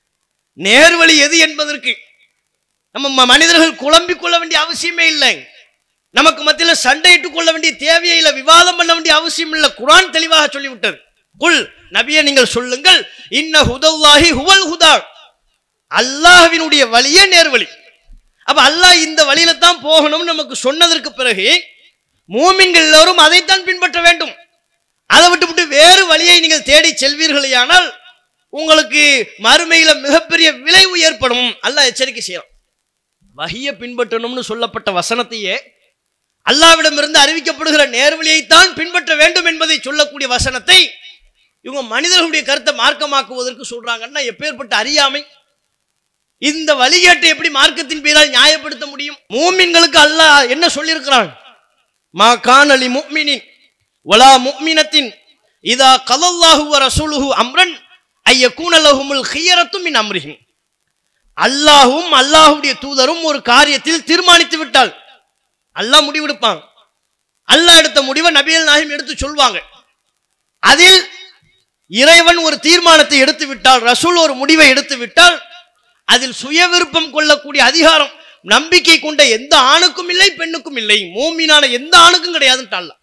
நேர்வழி எது என்பதற்கு நம்ம ம- மனிதர்கள் குழம்பிக் கொள்ள வேண்டிய அவசியமே இல்லை நமக்கு மத்தியில் சண்டையிட்டுக் கொள்ள வேண்டிய தேவையே இல்லை விவாதம் பண்ண வேண்டிய அவசியம் இல்லை குரான் தெளிவாக சொல்லிவிட்டது குல் நபியை நீங்கள் சொல்லுங்கள் இன்ன ஹுதல்லாஹி ஹுவல் ஹுதா அல்லாஹ்வினுடைய வழியே நேர்வழி அப்ப அல்லாஹ் இந்த வழியில தான் போகணும் நமக்கு சொன்னதற்கு பிறகு மூமின்கள் எல்லோரும் அதைத்தான் பின்பற்ற வேண்டும் அதை விட்டுவிட்டு வேறு வழியை நீங்கள் தேடி செல்வீர்களேயானால் உங்களுக்கு மறுமையில மிகப்பெரிய விளைவு ஏற்படும் அல்லாஹ் எச்சரிக்கை செய்யலாம் வகிய பின்பற்றணும்னு சொல்லப்பட்ட வசனத்தையே அல்லாவிடமிருந்து அறிவிக்கப்படுகிற நேர்வழியைத்தான் பின்பற்ற வேண்டும் என்பதை சொல்லக்கூடிய வசனத்தை இவங்க மனிதர்களுடைய கருத்தை மார்க்கமாக்குவதற்கு சொல்றாங்கன்னா எப்பேற்பட்ட அறியாமை இந்த வழிகேட்டை எப்படி மார்க்கத்தின் பேரால் நியாயப்படுத்த முடியும் மூமின்களுக்கு அல்லாஹ் என்ன சொல்லியிருக்கிறான் மா கானலி முக்மினின் வலா முக்மினத்தின் இதா கலல்லாஹு வ ரசூலுஹு அம்ரன் ஐயக்கூன லஹுமுல் ஹியரத்தும் மின் அம்ரிஹிம் அல்லாஹும் அல்லாஹுடைய தூதரும் ஒரு காரியத்தில் தீர்மானித்து விட்டால் அல்லாஹ் முடிவெடுப்பான் அல்லாஹ் எடுத்த முடிவை நபியல் நாயகம் எடுத்து சொல்வாங்க அதில் இறைவன் ஒரு தீர்மானத்தை எடுத்து விட்டால் ரசூல் ஒரு முடிவை எடுத்து விட்டால் அதில் சுய விருப்பம் கொள்ளக்கூடிய அதிகாரம் நம்பிக்கை கொண்ட எந்த ஆணுக்கும் இல்லை பெண்ணுக்கும் இல்லை மூமினான எந்த ஆணுக்கும் கிடையாதுன்ட்டு அல்லாஹ்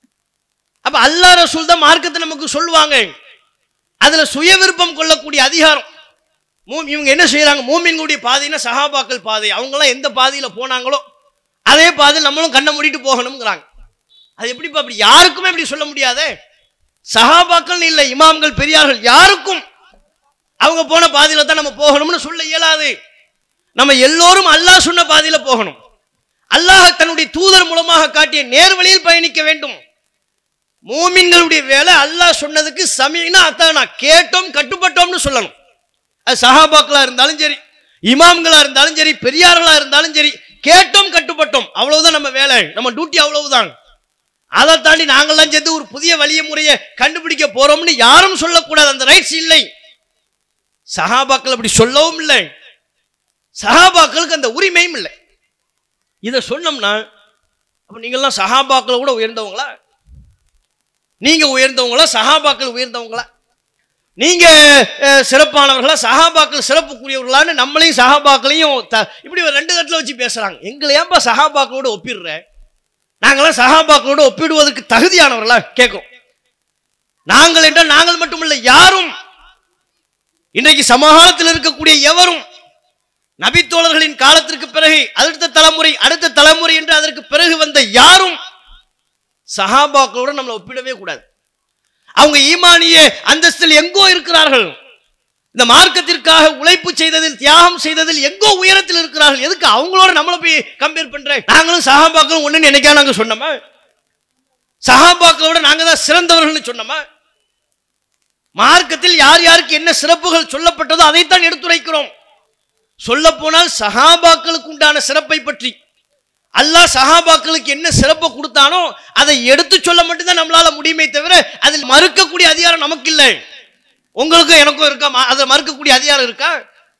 அப்ப அல்லாஹ் ரசூல் தான் மார்க்கத்தை நமக்கு சொல்லுவாங்க அதுல சுய விருப்பம் கொள்ளக்கூடிய அதிகாரம் மூ- இவங்க என்ன செய்யறாங்க மூமின்களுடைய பாதைன்னா சஹாபாக்கள் பாதை அவங்களாம் எந்த பாதையில போனாங்களோ அதே பாதையில் நம்மளும் கண்ணை மூடிட்டு போகணுங்கிறாங்க அது எப்படிப்பா அப்படி யாருக்குமே அப்படி சொல்ல முடியாதே சஹாபாக்கள் இல்லை இமாம்கள் பெரியார்கள் யாருக்கும் அவங்க போன பாதையில தான் நம்ம போகணும்னு சொல்ல இயலாது நம்ம எல்லோரும் அல்லாஹ் சொன்ன பாதையில போகணும் அல்லாஹ் தன்னுடைய தூதர் மூலமாக காட்டிய நேர்வழியில் பயணிக்க வேண்டும் மூமின்களுடைய வேலை அல்லாஹ் சொன்னதுக்கு சமீனா அத்தானா கேட்டோம் கட்டுப்பட்டோம்னு சொல்லணும் அது சஹாபாக்களா இருந்தாலும் சரி இமாம்களா இருந்தாலும் சரி பெரியார்களா இருந்தாலும் சரி கேட்டோம் கட்டுப்பட்டோம் அவ்வளவுதான் நம்ம வேலை நம்ம டியூட்டி அவ்வளவுதான் அதை தாண்டி நாங்கள்லாம் சேர்ந்து ஒரு புதிய வழிய முறையை கண்டுபிடிக்க போறோம்னு யாரும் சொல்லக்கூடாது அந்த ரைட்ஸ் இல்லை சஹாபாக்கள் அப்படி சொல்லவும் இல்லை சஹாபாக்களுக்கு அந்த உரிமையும் இல்லை இதை சொன்னோம்னா அப்ப நீங்கள்லாம் சஹாபாக்களை கூட உயர்ந்தவங்களா நீங்க உயர்ந்தவங்களா சஹாபாக்கள் உயர்ந்தவங்களா நீங்க அஹ், சிறப்பானவர்களா சஹாபாக்கள் சிறப்புக்குரியவர்களான்னு நம்மளையும் சஹாபாக்களையும் த- இப்படி ஒரு ரெண்டு தட்டில் வச்சு பேசுறாங்க எங்களை ஏன்பா சஹாபாக்களோட ஒப்பிடுற நாங்களாம் சஹாபாக்களோட ஒப்பிடுவதற்கு தகுதியானவர்களா கேட்கும் நாங்கள் என்றால் நாங்கள் மட்டுமல்ல யாரும் இன்றைக்கு சமகாலத்தில் இருக்கக்கூடிய எவரும் நபித்தோழர்களின் காலத்திற்கு பிறகு அடுத்த தலைமுறை அடுத்த தலைமுறை என்று அதற்கு பிறகு வந்த யாரும் சஹாபாக்களோட நம்மளை ஒப்பிடவே கூடாது அவங்க ஈமானிய அந்தஸ்தில் எங்கோ இருக்கிறார்கள் இந்த மார்க்கத்திற்காக உழைப்பு செய்ததில் தியாகம் செய்ததில் எங்கோ உயரத்தில் இருக்கிறார்கள் எதுக்கு அவங்களோட நம்மளை போய் கம்பேர் பண்றேன் நாங்களும் சஹாபாக்களும் ஒண்ணு நினைக்கா நாங்க சொன்னோமா சஹாபாக்களோட நாங்க தான் சிறந்தவர்கள்னு சொன்னோமா மார்க்கத்தில் யார் யாருக்கு என்ன சிறப்புகள் சொல்லப்பட்டதோ அதைத்தான் எடுத்துரைக்கிறோம் சொல்ல போனால் சஹாபாக்களுக்கு உண்டான சிறப்பை பற்றி அல்லாஹ் சஹாபாக்களுக்கு என்ன சிறப்பை கொடுத்தானோ அதை எடுத்து சொல்ல மட்டும்தான் நம்மளால முடியுமே தவிர அதில் மறுக்கக்கூடிய அதிகாரம் நமக்கு இல்லை உங்களுக்கும் எனக்கும் இருக்கா ம- அதை மறுக்கக்கூடிய அதிகாரம் இருக்கா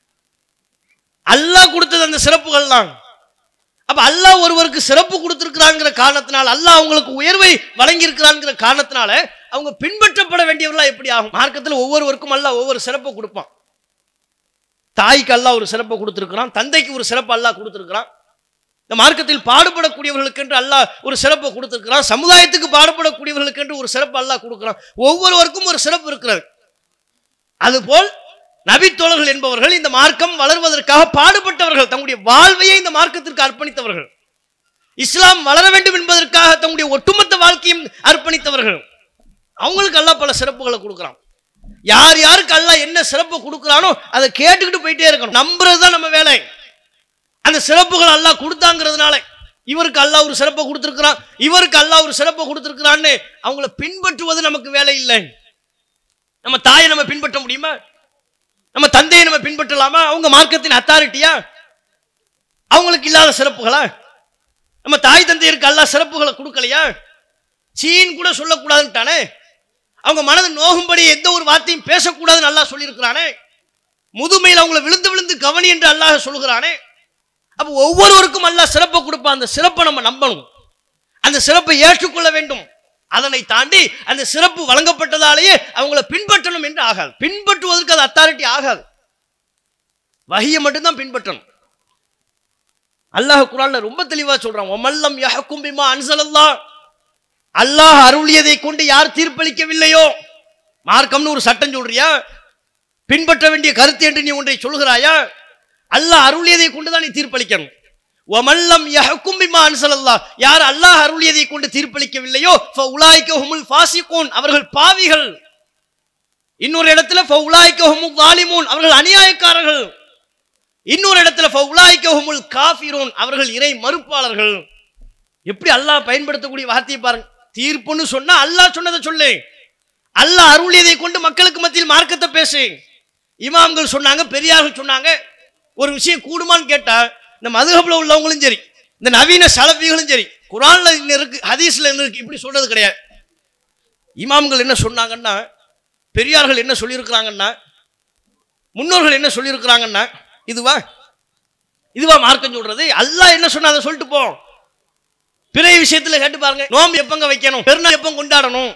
அல்லாஹ் கொடுத்தது அந்த சிறப்புகள் தான் அப்ப அல்லாஹ் ஒருவருக்கு சிறப்பு கொடுத்திருக்கிறாங்கிற காரணத்தினால் அல்லாஹ் அவங்களுக்கு உயர்வை வழங்கி இருக்கிறாங்கிற காரணத்தினால அவங்க பின்பற்றப்பட வேண்டியவர்களா எப்படி ஆகும் மார்க்கத்தில் ஒவ்வொருவருக்கும் அல்லாஹ் ஒவ்வொரு சிறப்பை கொடுப்பான் தாய்க்கு அல்லாஹ் ஒரு சிறப்பை கொடுத்திருக்கிறான் தந்தைக்கு ஒரு சிறப்பு அல்லாஹ் கொடுத்திருக்கிறான் இந்த மார்க்கத்தில் பாடுபடக்கூடியவர்களுக்கு என்று அல்லாஹ் ஒரு சிறப்பை கொடுத்திருக்கிறான் சமுதாயத்துக்கு பாடுபடக்கூடியவர்களுக்கு என்று ஒரு சிறப்பு அல்லாஹ் கொடுக்கிறான் ஒவ்வொருவருக்கும் ஒரு சிறப்பு இருக்கிறது அதுபோல் நபித்தோழர்கள் என்பவர்கள் இந்த மார்க்கம் வளர்வதற்காக பாடுபட்டவர்கள் தங்களுடைய வாழ்வையை இந்த மார்க்கத்திற்கு அர்ப்பணித்தவர்கள் இஸ்லாம் வளர வேண்டும் என்பதற்காக தங்களுடைய ஒட்டுமொத்த வாழ்க்கையும் அர்ப்பணித்தவர்கள் அவங்களுக்கு அல்லாஹ் பல சிறப்புகளை கொடுக்குறான் யார் யாருக்கு அல்லாஹ் என்ன சிறப்பு கொடுக்குறானோ அதை கேட்டுக்கிட்டு போயிட்டே இருக்கணும் நம்புறது தான் நம்ம வேலை அந்த சிறப்புகள் அல்லாஹ் கொடுத்தாங்கிறதுனால இவருக்கு அல்லாஹ் ஒரு சிறப்பை கொடுத்துருக்கிறான் இவருக்கு அல்லாஹ் ஒரு சிறப்பை கொடுத்துருக்கிறான்னு அவங்கள பின்பற்றுவது நமக்கு வேலை இல்லை நம்ம தாயை நம்ம பின்பற்ற முடியுமா நம்ம தந்தையை நம்ம பின்பற்றலாமா அவங்க மார்க்கத்தின் அத்தாரிட்டியா அவங்களுக்கு இல்லாத சிறப்புகளா நம்ம தாய் தந்தையருக்கு அல்லாஹ் சிறப்புகளை கொடுக்கலையா சீன் கூட சொல்லக்கூடாதுன்ட்டானே அவங்க மனது நோகும்படி எந்த ஒரு வார்த்தையும் பேசக்கூடாதுன்னு அல்லாஹ் சொல்லியிருக்கிறானே முதுமையில் அவங்கள விழுந்து விழுந்து கவனி என்று அல்லாஹ் சொல்கிறானே அப்போ ஒவ்வொருவருக்கும் அல்லாஹ் சிறப்பை கொடுப்பான் அந்த சிறப்பை நம்ம நம்பணும் அந்த சிறப்பை ஏற்றுக்கொள்ள வேண்டும் அதனை தாண்டி அந்த சிறப்பு வழங்கப்பட்டதாலேயே அவங்கள பின்பற்றணும் என்று ஆகாது பின்பற்றுவதற்கு அது அத்தாரிட்டி ஆகாது வகியை மட்டும்தான் பின்பற்றணும் அல்லாஹ் குரான்ல ரொம்ப தெளிவா சொல்றான் ஒமல்லம் யஹக்கும் பிமா அன்சலல்லாஹ் அல்லாஹ் அருளியதை கொண்டு யார் தீர்ப்பளிக்கவில்லையோ மார்க்கம்னு ஒரு சட்டம் சொல்றியா பின்பற்ற வேண்டிய கருத்து என்று நீ ஒன்றை சொல்கிறாயா அல்லாஹ் அருளியதை கொண்டு தான் நீ தீர்ப்பளிக்கணும் ஒமல்லம் யஹக்கும் பிமா அன்சலல்லாஹ் யார் அல்லாஹ் அருளியதை கொண்டு தீர்ப்பளிக்கவில்லையோ ஃபஉலாயிக ஹுமுல் ஃபாசிகூன் அவர்கள் பாவிகள் இன்னொரு இடத்துல ஃபஉலாயிக ஹுமுல் ஸாலிமூன் அவர்கள் அநியாயக்காரர்கள் இன்னொரு இடத்துல ஃபஉலாயிக ஹுமுல் காஃபிரூன் அவர்கள் இறை மறுப்பாளர்கள் எப்படி அல்லாஹ் பயன்படுத்தக்கூடிய வார்த்தையை பாருங்க தீர்ப்புன்னு சொன்னா அல்லாஹ் சொன்னதை சொல்லு அல்லாஹ் அருளியதை கொண்டு மக்களுக்கு மத்தியில் மார்க்கத்தை பேசு இமாம்கள் சொன்னாங்க பெரியார்கள் சொன்னாங்க ஒரு விஷயம் கூடுமான்னு கேட்டா இந்த மதுகப்ல உள்ளவங்களும் சரி இந்த நவீன சலபிகளும் சரி குரான்ல இன்னும் இருக்கு ஹதீஸ்ல இன்னும் இருக்கு இப்படி சொல்றது கிடையாது இமாம்கள் என்ன சொன்னாங்கன்னா பெரியார்கள் என்ன சொல்லியிருக்கிறாங்கன்னா முன்னோர்கள் என்ன சொல்லியிருக்கிறாங்கன்னா இதுவா இதுவா மார்க்கம் சொல்றது அல்லாஹ் என்ன சொன்னா அதை சொல்லிட்டு போ பிறை விஷயத்துல கேட்டு பாருங்க நோம்பு எப்பங்க வைக்கணும் பெருநாள் எப்போ கொண்டாடணும்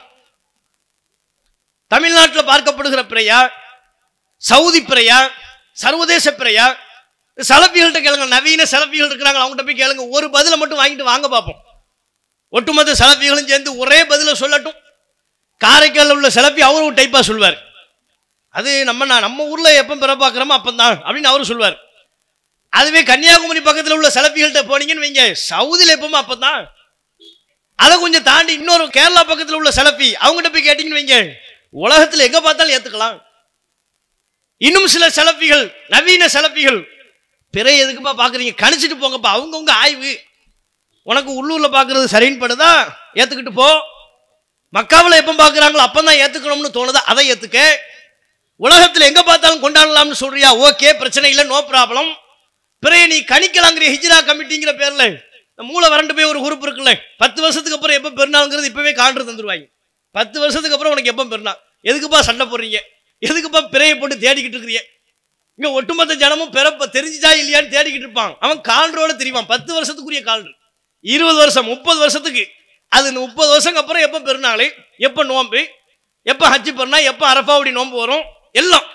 தமிழ்நாட்டில் பார்க்கப்படுகிற பிறையா சவுதி பிறையா சர்வதேச பிறையா சலப்பிகள்கிட்ட கேளுங்க நவீன சலப்பிகள் இருக்கிறாங்க அவங்ககிட்ட போய் கேளுங்க ஒரு பதிலை மட்டும் வாங்கிட்டு வாங்க பார்ப்போம் ஒட்டுமொத்த சலப்பிகளும் சேர்ந்து ஒரே பதிலை சொல்லட்டும் காரைக்காலில் உள்ள சலப்பி அவரும் ஒரு டைப்பாக சொல்வார் அது நம்ம நான் நம்ம ஊரில் எப்போ பிற பார்க்குறோமோ அப்போ தான் அப்படின்னு அவரும் சொல்வார் அதுவே கன்னியாகுமரி பக்கத்தில் உள்ள சலப்பிகள்கிட்ட போனீங்கன்னு வைங்க சவுதியில் எப்பவுமே அப்போ தான் அதை கொஞ்சம் தாண்டி இன்னொரு கேரளா பக்கத்தில் உள்ள சலப்பி அவங்ககிட்ட போய் கேட்டீங்கன்னு வைங்க உலகத்தில் எங்கே பார்த்தாலும் ஏற்றுக்கலாம் இன்னும் சில செலப்பிகள் நவீன செலப்பிகள் பிறை எதுக்குப்பா பார்க்குறீங்க கணிச்சிட்டு போங்கப்பா அவங்கவுங்க ஆய்வு உனக்கு உள்ளூரில் பார்க்குறது சரின்னு படுதா ஏற்றுக்கிட்டு போ மக்காவில் எப்போ பார்க்குறாங்களோ அப்போ தான் ஏற்றுக்கணும்னு தோணுதா அதை ஏற்றுக்க உலகத்தில் எங்கே பார்த்தாலும் கொண்டாடலாம்னு சொல்றியா ஓகே பிரச்சனை இல்லை நோ ப்ராப்ளம் பிறைய நீ கணிக்கலாங்கிற ஹிஜ்ரா கமிட்டிங்கிற பேரில் இந்த மூளை வறண்டு போய் ஒரு குரூப் இருக்குல்ல பத்து வருஷத்துக்கு அப்புறம் எப்போ பெருநாளுங்கிறது இப்போவே காண்டு தந்துருவாங்க பத்து வருஷத்துக்கு அப்புறம் உனக்கு எப்போ பெருநாள் எதுக்குப்பா சண்டை போடுறீங்க எதுக்குப்பா பிறையை போட்டு தேடிக்கிட்டு இருக்கிறீங்க இங்க ஒட்டுமொத்த ஜனமும் பிறப்ப தெரிஞ்சுச்சா இல்லையான்னு தேடிக்கிட்டு இருப்பான் அவன் கால்ரோட தெரிவான் பத்து வருஷத்துக்குரிய கால்ரு இருபது வருஷம் முப்பது வருஷத்துக்கு அது இந்த முப்பது வருஷம் அப்புறம் எப்போ பெருநாள் எப்போ நோம்பு எப்போ ஹஜ்ஜி பெருனா எப்போ அரபாவுடி நோம்பு வரும் எல்லாம்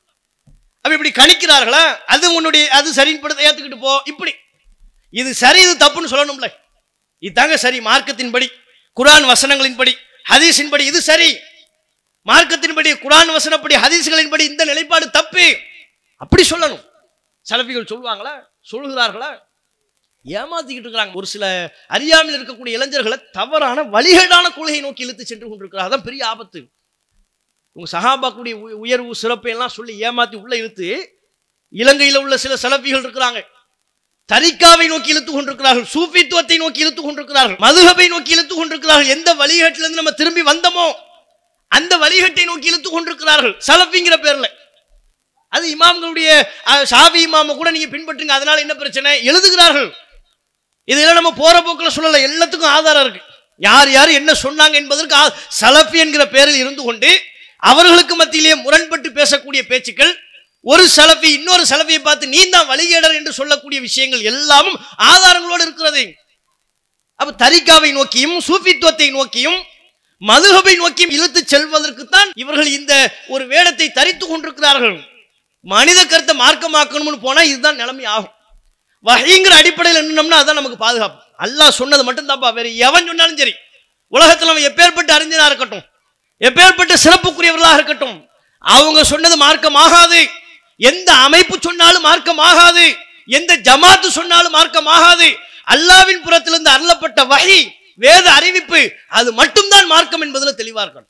அப்ப இப்படி கணிக்கிறார்களா அது உன்னுடைய அது சரின்னு படுத்த ஏத்துக்கிட்டு போ இப்படி இது சரி இது தப்புன்னு சொல்லணும்ல இதாங்க சரி மார்க்கத்தின்படி குரான் வசனங்களின்படி ஹதீஸின்படி இது சரி மார்க்கத்தின்படி குரான் வசனப்படி ஹதீஸ்களின்படி இந்த நிலைப்பாடு தப்பு அப்படி சொல்லணும் சலபிகள் சொல்லுவாங்களா சொல்லுகிறார்களா ஏமாத்திக்கிட்டு இருக்கிறாங்க ஒரு சில அறியாமல் இருக்கக்கூடிய இளைஞர்களை தவறான வழிகேடான கொள்கையை நோக்கி இழுத்து சென்று கொண்டிருக்கிறார் அதான் பெரிய ஆபத்து உங்க சகாபாக்குடைய உய- உயர்வு சிறப்பை எல்லாம் சொல்லி ஏமாத்தி உள்ள இழுத்து இலங்கையில் உள்ள சில சலபிகள் இருக்கிறாங்க தரிக்காவை நோக்கி இழுத்து கொண்டிருக்கிறார்கள் சூஃபித்துவத்தை நோக்கி இழுத்து கொண்டிருக்கிறார்கள் மதுகபை நோக்கி இழுத்து கொண்டிருக்கிறார்கள் எந்த வழிகாட்டிலிருந்து நம்ம திரும்பி வந்தோமோ அந்த வழிகட்டை நோக்கி இழுத்து கொண்டிருக்கிறார்கள் சலஃபிங்கிற பேர்ல அது இமாம்களுடைய அஹ், ஷாஃபி இமாம கூட நீங்க பின்பற்றுங்க அதனால என்ன பிரச்சனை எழுதுகிறார்கள் இதெல்லாம் நம்ம போற போக்கில் சொல்லல எல்லாத்துக்கும் ஆதாரம் இருக்கு யார் யார் என்ன சொன்னாங்க என்பதற்கு ஆ- சலஃபி என்கிற பெயரில் இருந்து கொண்டு அவர்களுக்கு மத்தியிலே முரண்பட்டு பேசக்கூடிய பேச்சுக்கள் ஒரு சலஃபி இன்னொரு சலஃபியை பார்த்து நீ தான் வழிகேடர் என்று சொல்லக்கூடிய விஷயங்கள் எல்லாமும் ஆதாரங்களோடு இருக்கிறது அப்ப தரிகாவை நோக்கியும் சூஃபித்துவத்தை நோக்கியும் மதுகபை நோக்கியும் இழுத்து செல்வதற்குத்தான் இவர்கள் இந்த ஒரு வேடத்தை தரித்து கொண்டிருக்கிறார்கள் மனித கருத்தை மார்க்கமாக்கணும்னு போனா இதுதான் நிலைமை ஆகும் வகைங்கிற அடிப்படையில் நின்னோம்னா அதான் நமக்கு பாதுகாப்பு அல்லாஹ் சொன்னது மட்டும்தான்ப்பா வேற எவன் சொன்னாலும் சரி உலகத்தில் அவன் எப்பேற்பட்ட அறிஞனா இருக்கட்டும் எப்பேற்பட்ட சிறப்புக்குரியவர்களாக இருக்கட்டும் அவங்க சொன்னது மார்க்கமாகாது எந்த அமைப்பு சொன்னாலும் மார்க்கமாகாது எந்த ஜமாத்து சொன்னாலும் மார்க்கமாகாது அல்லாவின் புறத்திலிருந்து அருளப்பட்ட வகை வேத அறிவிப்பு அது மட்டும்தான் மார்க்கம் என்பதுல தெளிவா இருக்கணும்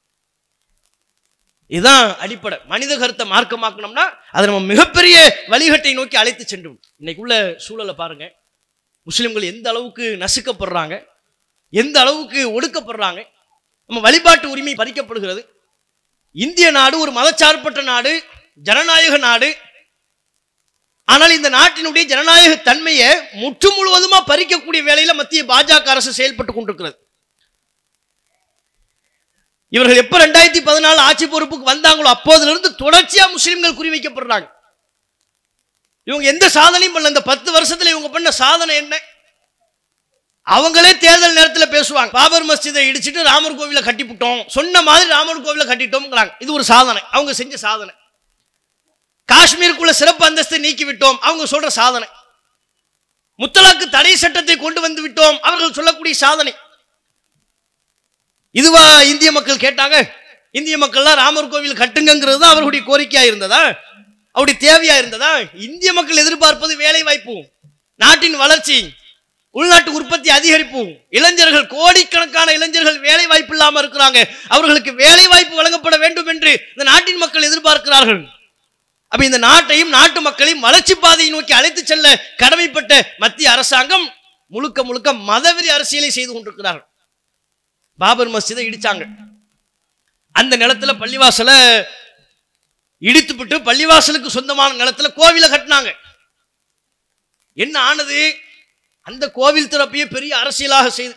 இதுதான் அடிப்படை மனித கருத்தை மார்க்கமாக்கணும்னா அதை நம்ம மிகப்பெரிய வழிகட்டை நோக்கி அழைத்து சென்று இன்னைக்குள்ள சூழலை பாருங்க முஸ்லிம்கள் எந்த அளவுக்கு நசுக்கப்படுறாங்க எந்த அளவுக்கு ஒடுக்கப்படுறாங்க நம்ம வழிபாட்டு உரிமை பறிக்கப்படுகிறது இந்திய நாடு ஒரு மதச்சார்பற்ற நாடு ஜனநாயக நாடு ஆனால் இந்த நாட்டினுடைய ஜனநாயக தன்மையை முற்று முழுவதுமா பறிக்கக்கூடிய வேலையில மத்திய பாஜக அரசு செயல்பட்டு கொண்டிருக்கிறது இவர்கள் எப்ப ரெண்டாயிரத்தி பதினாலு ஆட்சி பொறுப்புக்கு வந்தாங்களோ அப்போதிலிருந்து தொடர்ச்சியா முஸ்லிம்கள் குறிவைக்கப்படுறாங்க இவங்க எந்த சாதனையும் பண்ணல இந்த பத்து வருஷத்துல இவங்க பண்ண சாதனை என்ன அவங்களே தேர்தல் நேரத்துல பேசுவாங்க பாபர் மஸ்ஜிதை இடிச்சிட்டு ராமர் கோவிலை கட்டிவிட்டோம் சொன்ன மாதிரி ராமர் கோவிலை கட்டிட்டோம்ங்கிறாங்க இது ஒரு சாதனை அவங்க செஞ்ச சாதனை காஷ்மீருக்குள்ள சிறப்பு அந்தஸ்தை நீக்கி விட்டோம் அவங்க சொல்ற சாதனை முத்தலாக்கு தடை சட்டத்தை கொண்டு வந்து விட்டோம் அவர்கள் சொல்லக்கூடிய சாதனை இதுவா இந்திய மக்கள் கேட்டாங்க இந்திய மக்கள்லாம் ராமர் கோவில் கட்டுங்கிறது தான் அவர்களுடைய கோரிக்கையா இருந்ததா அவருடைய தேவையா இருந்ததா இந்திய மக்கள் எதிர்பார்ப்பது வேலை வாய்ப்பு நாட்டின் வளர்ச்சி உள்நாட்டு உற்பத்தி அதிகரிப்பு இளைஞர்கள் கோடிக்கணக்கான இளைஞர்கள் வேலை வாய்ப்பு இல்லாம இருக்கிறாங்க அவர்களுக்கு வேலை வாய்ப்பு வழங்கப்பட வேண்டும் என்று இந்த நாட்டின் மக்கள் எதிர்பார்க்கிறார்கள் அப்ப இந்த நாட்டையும் நாட்டு மக்களையும் வளர்ச்சி பாதையை நோக்கி அழைத்து செல்ல கடமைப்பட்ட மத்திய அரசாங்கம் முழுக்க முழுக்க மதவெறி அரசியலை செய்து கொண்டிருக்கிறார்கள் பாபர் மஸ்ஜிதை இடிச்சாங்க அந்த நிலத்துல பள்ளிவாசலை இடித்துவிட்டு பள்ளிவாசலுக்கு சொந்தமான நிலத்துல கோவிலை கட்டினாங்க என்ன ஆனது அந்த கோவில் திறப்பையே பெரிய அரசியலாக செய்து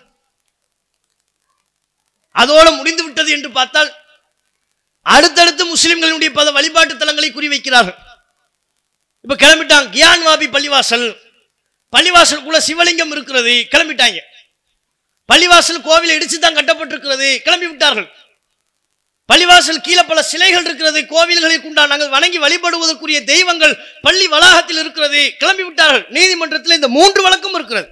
அதோட முடிந்து விட்டது என்று பார்த்தால் அடுத்தடுத்து முஸ்லிம்களுடைய பல வழிபாட்டு தலங்களை குறிவைக்கிறார்கள் இப்ப கிளம்பிட்டாங்க கியான்வாபி பள்ளிவாசல் பள்ளிவாசலுக்குள்ள சிவலிங்கம் இருக்கிறது கிளம்பிட்டாங்க பள்ளிவாசல் கோவிலை இடிச்சு தான் கட்டப்பட்டிருக்கிறது கிளம்பி விட்டார்கள் பள்ளிவாசல் கீழே பல சிலைகள் இருக்கிறது கோவில்களுக்கு உண்டா நாங்கள் வணங்கி வழிபடுவதற்குரிய தெய்வங்கள் பள்ளி வளாகத்தில் இருக்கிறது கிளம்பி விட்டார்கள் நீதிமன்றத்தில் இந்த மூன்று வழக்கும் இருக்கிறது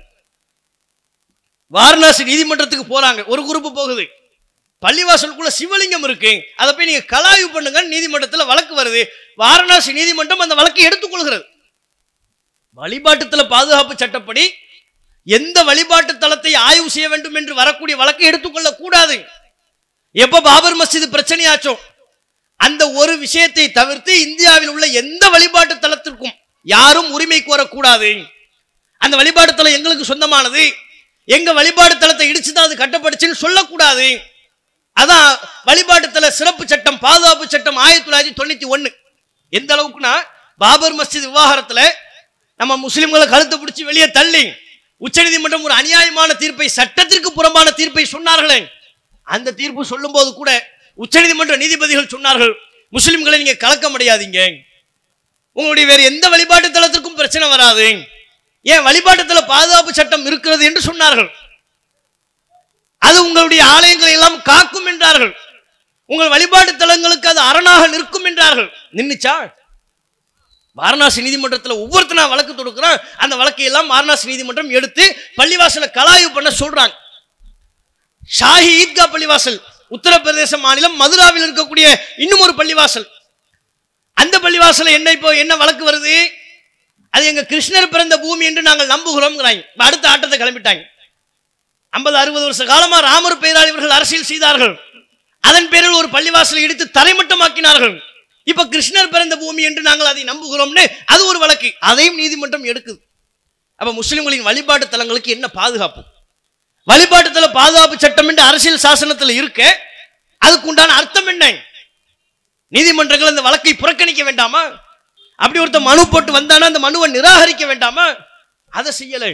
வாரணாசி நீதிமன்றத்துக்கு போறாங்க ஒரு குரூப் போகுது பள்ளிவாசலுக்குள்ள சிவலிங்கம் இருக்கு அதை போய் நீங்க கலாய்வு பண்ணுங்க நீதிமன்றத்தில் வழக்கு வருது வாரணாசி நீதிமன்றம் அந்த வழக்கை எடுத்துக்கொள்கிறது வழிபாட்டுத்தல பாதுகாப்பு சட்டப்படி எந்த வழிபாட்டு தலத்தை ஆய்வு செய்ய வேண்டும் என்று வரக்கூடிய வழக்கை எடுத்துக்கொள்ள கூடாது எப்ப பாபர் மஸ்ஜித் பிரச்சனையாச்சோ அந்த ஒரு விஷயத்தை தவிர்த்து இந்தியாவில் உள்ள எந்த வழிபாட்டு தலத்திற்கும் யாரும் உரிமை கோரக்கூடாது அந்த வழிபாட்டு தலம் எங்களுக்கு சொந்தமானது எங்க வழிபாடு தலத்தை இடிச்சுதான் அது கட்டப்பட்டுச்சுன்னு சொல்லக்கூடாது அதான் வழிபாட்டு தல சிறப்பு சட்டம் பாதுகாப்பு சட்டம் ஆயிரத்தி தொள்ளாயிரத்தி தொண்ணூத்தி ஒண்ணு எந்த அளவுக்குன்னா பாபர் மஸ்ஜித் விவகாரத்துல நம்ம முஸ்லிம்களை கழுத்தை பிடிச்சி வெளியே தள்ளி உச்சநீதிமன்றம் ஒரு அநியாயமான தீர்ப்பை சட்டத்திற்கு புறம்பான தீர்ப்பை சொன்னார்களே அந்த தீர்ப்பு சொல்லும்போது கூட உச்சநீதிமன்ற நீதிபதிகள் சொன்னார்கள் முஸ்லிம்களை நீங்க கலக்க முடியாதீங்க உங்களுடைய வேற எந்த வழிபாட்டு தலத்திற்கும் பிரச்சனை வராது ஏன் வழிபாட்டு தல பாதுகாப்பு சட்டம் இருக்கிறது என்று சொன்னார்கள் அது உங்களுடைய ஆலயங்களை எல்லாம் காக்கும் என்றார்கள் உங்கள் வழிபாட்டு தலங்களுக்கு அது அரணாக நிற்கும் என்றார்கள் நின்னுச்சா வாரணாசி நீதிமன்றத்தில் ஒவ்வொருத்தனா வழக்கு தொடுக்கிறான் அந்த வழக்கை எல்லாம் வாரணாசி நீதிமன்றம் எடுத்து பள்ளிவாசலை கலாய்வு பண்ண சொல்றாங்க ஷாஹி ஈத்கா பள்ளிவாசல் உத்தரப்பிரதேச மாநிலம் மதுராவில் இருக்கக்கூடிய இன்னும் ஒரு பள்ளிவாசல் அந்த பள்ளிவாசல என்ன இப்போ என்ன வழக்கு வருது அது எங்க கிருஷ்ணர் பிறந்த பூமி என்று நாங்கள் நம்புகிறோம்ங்கிறாங்க இப்ப அடுத்த ஆட்டத்தை கிளம்பிட்டாங்க ஐம்பது அறுபது வருஷ காலமா ராமர் பெயரால் இவர்கள் அரசியல் செய்தார்கள் அதன் பேரில் ஒரு பள்ளிவாசலை இடித்து தரைமட்டமாக்கினார்கள் இப்ப கிருஷ்ணர் பிறந்த பூமி என்று நாங்கள் அதை நம்புகிறோம்னு அது ஒரு வழக்கு அதையும் நீதிமன்றம் எடுக்குது அப்ப முஸ்லிம்களின் வழிபாட்டு தலங்களுக்கு என்ன பாதுகாப்பு வழிபாட்டு தல பாதுகாப்பு சட்டம் என்று அரசியல் சாசனத்தில் இருக்க அதுக்கு உண்டான அர்த்தம் என்ன நீதிமன்றங்கள் அந்த வழக்கை புறக்கணிக்க வேண்டாமா அப்படி ஒருத்த மனு போட்டு வந்தானா அந்த மனுவை நிராகரிக்க வேண்டாமா அதை செய்யலை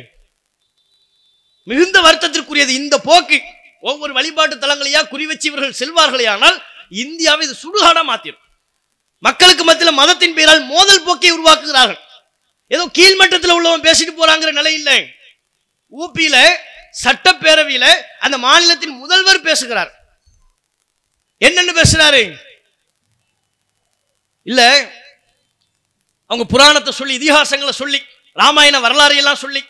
மிகுந்த வருத்தத்திற்குரியது இந்த போக்கு ஒவ்வொரு வழிபாட்டு தலங்களையா குறி வச்சு இவர்கள் செல்வார்களே ஆனால் இந்தியாவை இது சுடுகாடா மாத்திரும் மக்களுக்கு மத்தியில் மதத்தின் பெயரால் மோதல் போக்கை உருவாக்குகிறார்கள் ஏதோ கீழ்மட்டத்தில் உள்ளவன் பேசிட்டு போறாங்கிற நிலை இல்லை ஊபியில சட்டப்பேரவையில அந்த மாநிலத்தின் முதல்வர் பேசுகிறார் என்னன்னு பேசுறாரு இல்ல அவங்க புராணத்தை சொல்லி இதிகாசங்களை சொல்லி ராமாயண வரலாறு எல்லாம் சொல்லி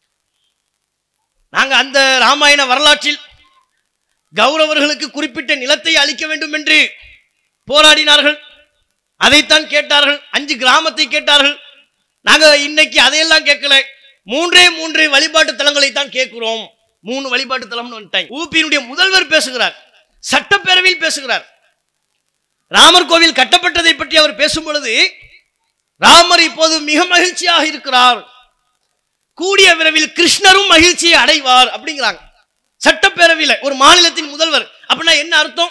நாங்க அந்த ராமாயண வரலாற்றில் கௌரவர்களுக்கு குறிப்பிட்ட நிலத்தை அளிக்க வேண்டும் என்று போராடினார்கள் அதைத்தான் கேட்டார்கள் அஞ்சு கிராமத்தை கேட்டார்கள் நாங்க இன்னைக்கு அதையெல்லாம் கேட்கல மூன்றே மூன்று வழிபாட்டு தலங்களை தான் கேட்கிறோம் மூணு வழிபாட்டு தலம்னு வந்துட்டாங்க ஊபியினுடைய முதல்வர் பேசுகிறார் சட்டப்பேரவையில் பேசுகிறார் ராமர் கோவில் கட்டப்பட்டதை பற்றி அவர் பேசும் பொழுது ராமர் இப்போது மிக மகிழ்ச்சியாக இருக்கிறார் கூடிய விரைவில் கிருஷ்ணரும் மகிழ்ச்சியை அடைவார் அப்படிங்கிறாங்க சட்டப்பேரவையில ஒரு மாநிலத்தின் முதல்வர் அப்படின்னா என்ன அர்த்தம்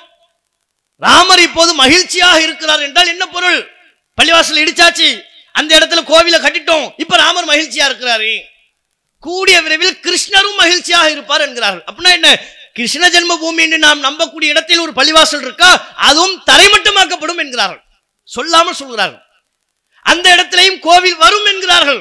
ராமர் இப்போது மகிழ்ச்சியாக இருக்கிறார் என்றால் என்ன பொருள் பள்ளிவாசல் இடிச்சாச்சு அந்த இடத்துல கோவிலை கட்டிட்டோம் இப்ப ராமர் மகிழ்ச்சியா இருக்கிறாரு கூடிய விரைவில் கிருஷ்ணரும் மகிழ்ச்சியாக இருப்பார் என்கிறார்கள் அப்படின்னா என்ன கிருஷ்ண ஜென்ம பூமி என்று நாம் நம்பக்கூடிய இடத்தில் ஒரு பள்ளிவாசல் இருக்கா அதுவும் தரைமட்டமாக்கப்படும் என்கிறார்கள் சொல்லாமல் சொல்கிறார்கள் அந்த இடத்திலையும் கோவில் வரும் என்கிறார்கள்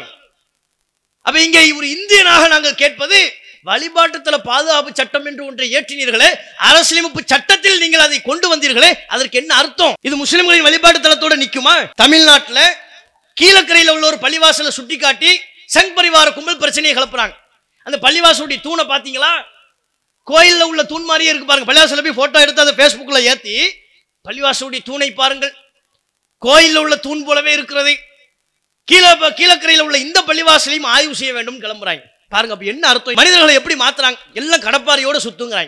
அப்ப இங்கே ஒரு இந்தியனாக நாங்கள் கேட்பது வழிபாட்டுத்தல பாதுகாப்பு சட்டம் என்று ஒன்றை ஏற்றினீர்களே அரசியலமைப்பு சட்டத்தில் நீங்கள் அதை கொண்டு வந்தீர்களே அதற்கு என்ன அர்த்தம் இது முஸ்லிம்களின் வழிபாட்டு தலத்தோட நிக்குமா தமிழ்நாட்டுல கீழக்கரையில் உள்ள ஒரு பள்ளிவாசலை சுட்டி காட்டி சங் பரிவார கும்பல் பிரச்சனையை கிளப்புறாங்க அந்த பள்ளிவாசலுடைய தூணை பாத்தீங்களா கோயில்ல உள்ள தூண் மாதிரியே இருக்கு பாருங்க பள்ளிவாசல போய் போட்டோ எடுத்து அதை ஃபேஸ்புக்ல ஏத்தி பள்ளிவாசலுடைய தூணை பாருங்கள் கோயில்ல உள்ள தூண் போலவே இருக்கிறது கீழே கீழக்கரையில் உள்ள இந்த பள்ளிவாசலையும் ஆய்வு செய்ய வேண்டும் கிளம்புறாங்க பாருங்க அப்ப என்ன அர்த்தம் மனிதர்களை எப்படி மாத்துறாங்க எல்லாம் கடப்பாரியோட சுத்துங்கிறாங்க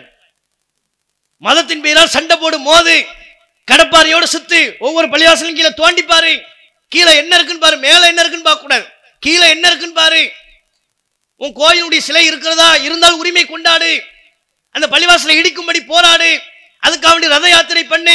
மதத்தின் பெயரால் சண்டை போடு மோது கடப்பாரியோட சுத்து ஒவ்வொரு பள்ளிவாசலும் கீழே தோண்டி பாரு கீழே என்ன இருக்குன்னு பாரு மேல என்ன இருக்குன்னு பார்க்க கூடாது கீழே என்ன இருக்குன்னு பாரு உன் கோயிலுடைய சிலை இருக்கிறதா இருந்தால் உரிமை கொண்டாடு அந்த பள்ளிவாசலை இடிக்கும்படி போராடு அதுக்காக வேண்டி ரத யாத்திரை பண்ணு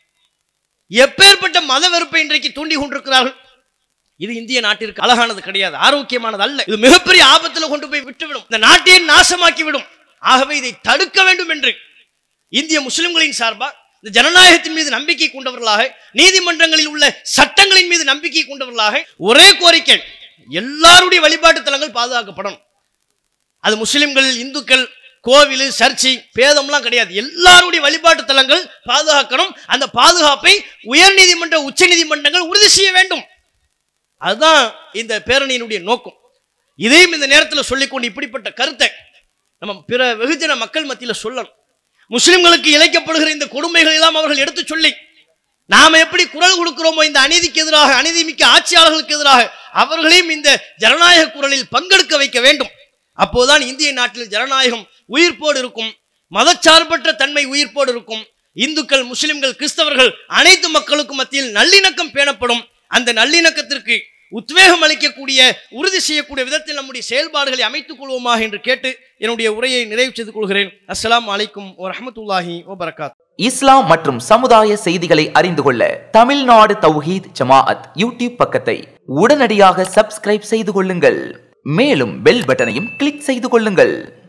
எப்பேற்பட்ட மத வெறுப்பை இன்றைக்கு தூண்டி கொண்டிருக்கிறார்கள் இது இந்திய நாட்டிற்கு அழகானது கிடையாது ஆரோக்கியமானது அல்ல இது மிகப்பெரிய ஆபத்துல கொண்டு போய் விட்டுவிடும் இந்த நாட்டையே நாசமாக்கி விடும் ஆகவே இதை தடுக்க வேண்டும் என்று இந்திய முஸ்லிம்களின் சார்பா இந்த ஜனநாயகத்தின் மீது நம்பிக்கை கொண்டவர்களாக நீதிமன்றங்களில் உள்ள சட்டங்களின் மீது நம்பிக்கை கொண்டவர்களாக ஒரே கோரிக்கை எல்லாருடைய வழிபாட்டு தலங்கள் பாதுகாக்கப்படும் அது முஸ்லிம்கள் இந்துக்கள் கோவில் சர்ச்சை பேதம்லாம் கிடையாது எல்லாருடைய வழிபாட்டு தலங்கள் பாதுகாக்கணும் அந்த பாதுகாப்பை உயர் நீதிமன்ற உச்ச நீதிமன்றங்கள் உறுதி செய்ய வேண்டும் அதுதான் இந்த பேரணியினுடைய நோக்கம் இதையும் இந்த நேரத்தில் சொல்லிக்கொண்டு இப்படிப்பட்ட கருத்தை நம்ம பிற வெகுஜன மக்கள் மத்தியில் சொல்லணும் முஸ்லிம்களுக்கு இழைக்கப்படுகிற இந்த கொடுமைகள் எல்லாம் அவர்கள் எடுத்து சொல்லி நாம எப்படி குரல் கொடுக்கிறோமோ இந்த அநீதிக்கு எதிராக அநீதிமிக்க ஆட்சியாளர்களுக்கு எதிராக அவர்களையும் இந்த ஜனநாயக குரலில் பங்கெடுக்க வைக்க வேண்டும் அப்போதுதான் இந்திய நாட்டில் ஜனநாயகம் உயிர்ப்போடு இருக்கும் மதச்சார்பற்ற தன்மை உயிர்ப்போடு இருக்கும் இந்துக்கள் முஸ்லிம்கள் கிறிஸ்தவர்கள் அனைத்து மக்களுக்கும் மத்தியில் நல்லிணக்கம் பேணப்படும் அந்த நல்லிணக்கத்திற்கு உத்வேகம் அளிக்கக்கூடிய உறுதி செய்யக்கூடிய விதத்தில் நம்முடைய செயல்பாடுகளை அமைத்துக் கொள்வோமாக என்று கேட்டு என்னுடைய உரையை நிறைவு செய்து கொள்கிறேன் அஸ்ஸலாமு அலைக்கும் வரஹ்மத்துல்லாஹி வபரகாத் இஸ்லாம் மற்றும் சமுதாய செய்திகளை அறிந்து கொள்ள தமிழ்நாடு தௌஹீத் ஜமாஅத் யூடியூப் பக்கத்தை உடனடியாக சப்ஸ்கிரைப் செய்து கொள்ளுங்கள் மேலும் பெல் பட்டனையும் கிளிக் செய்து கொள்ளுங்கள்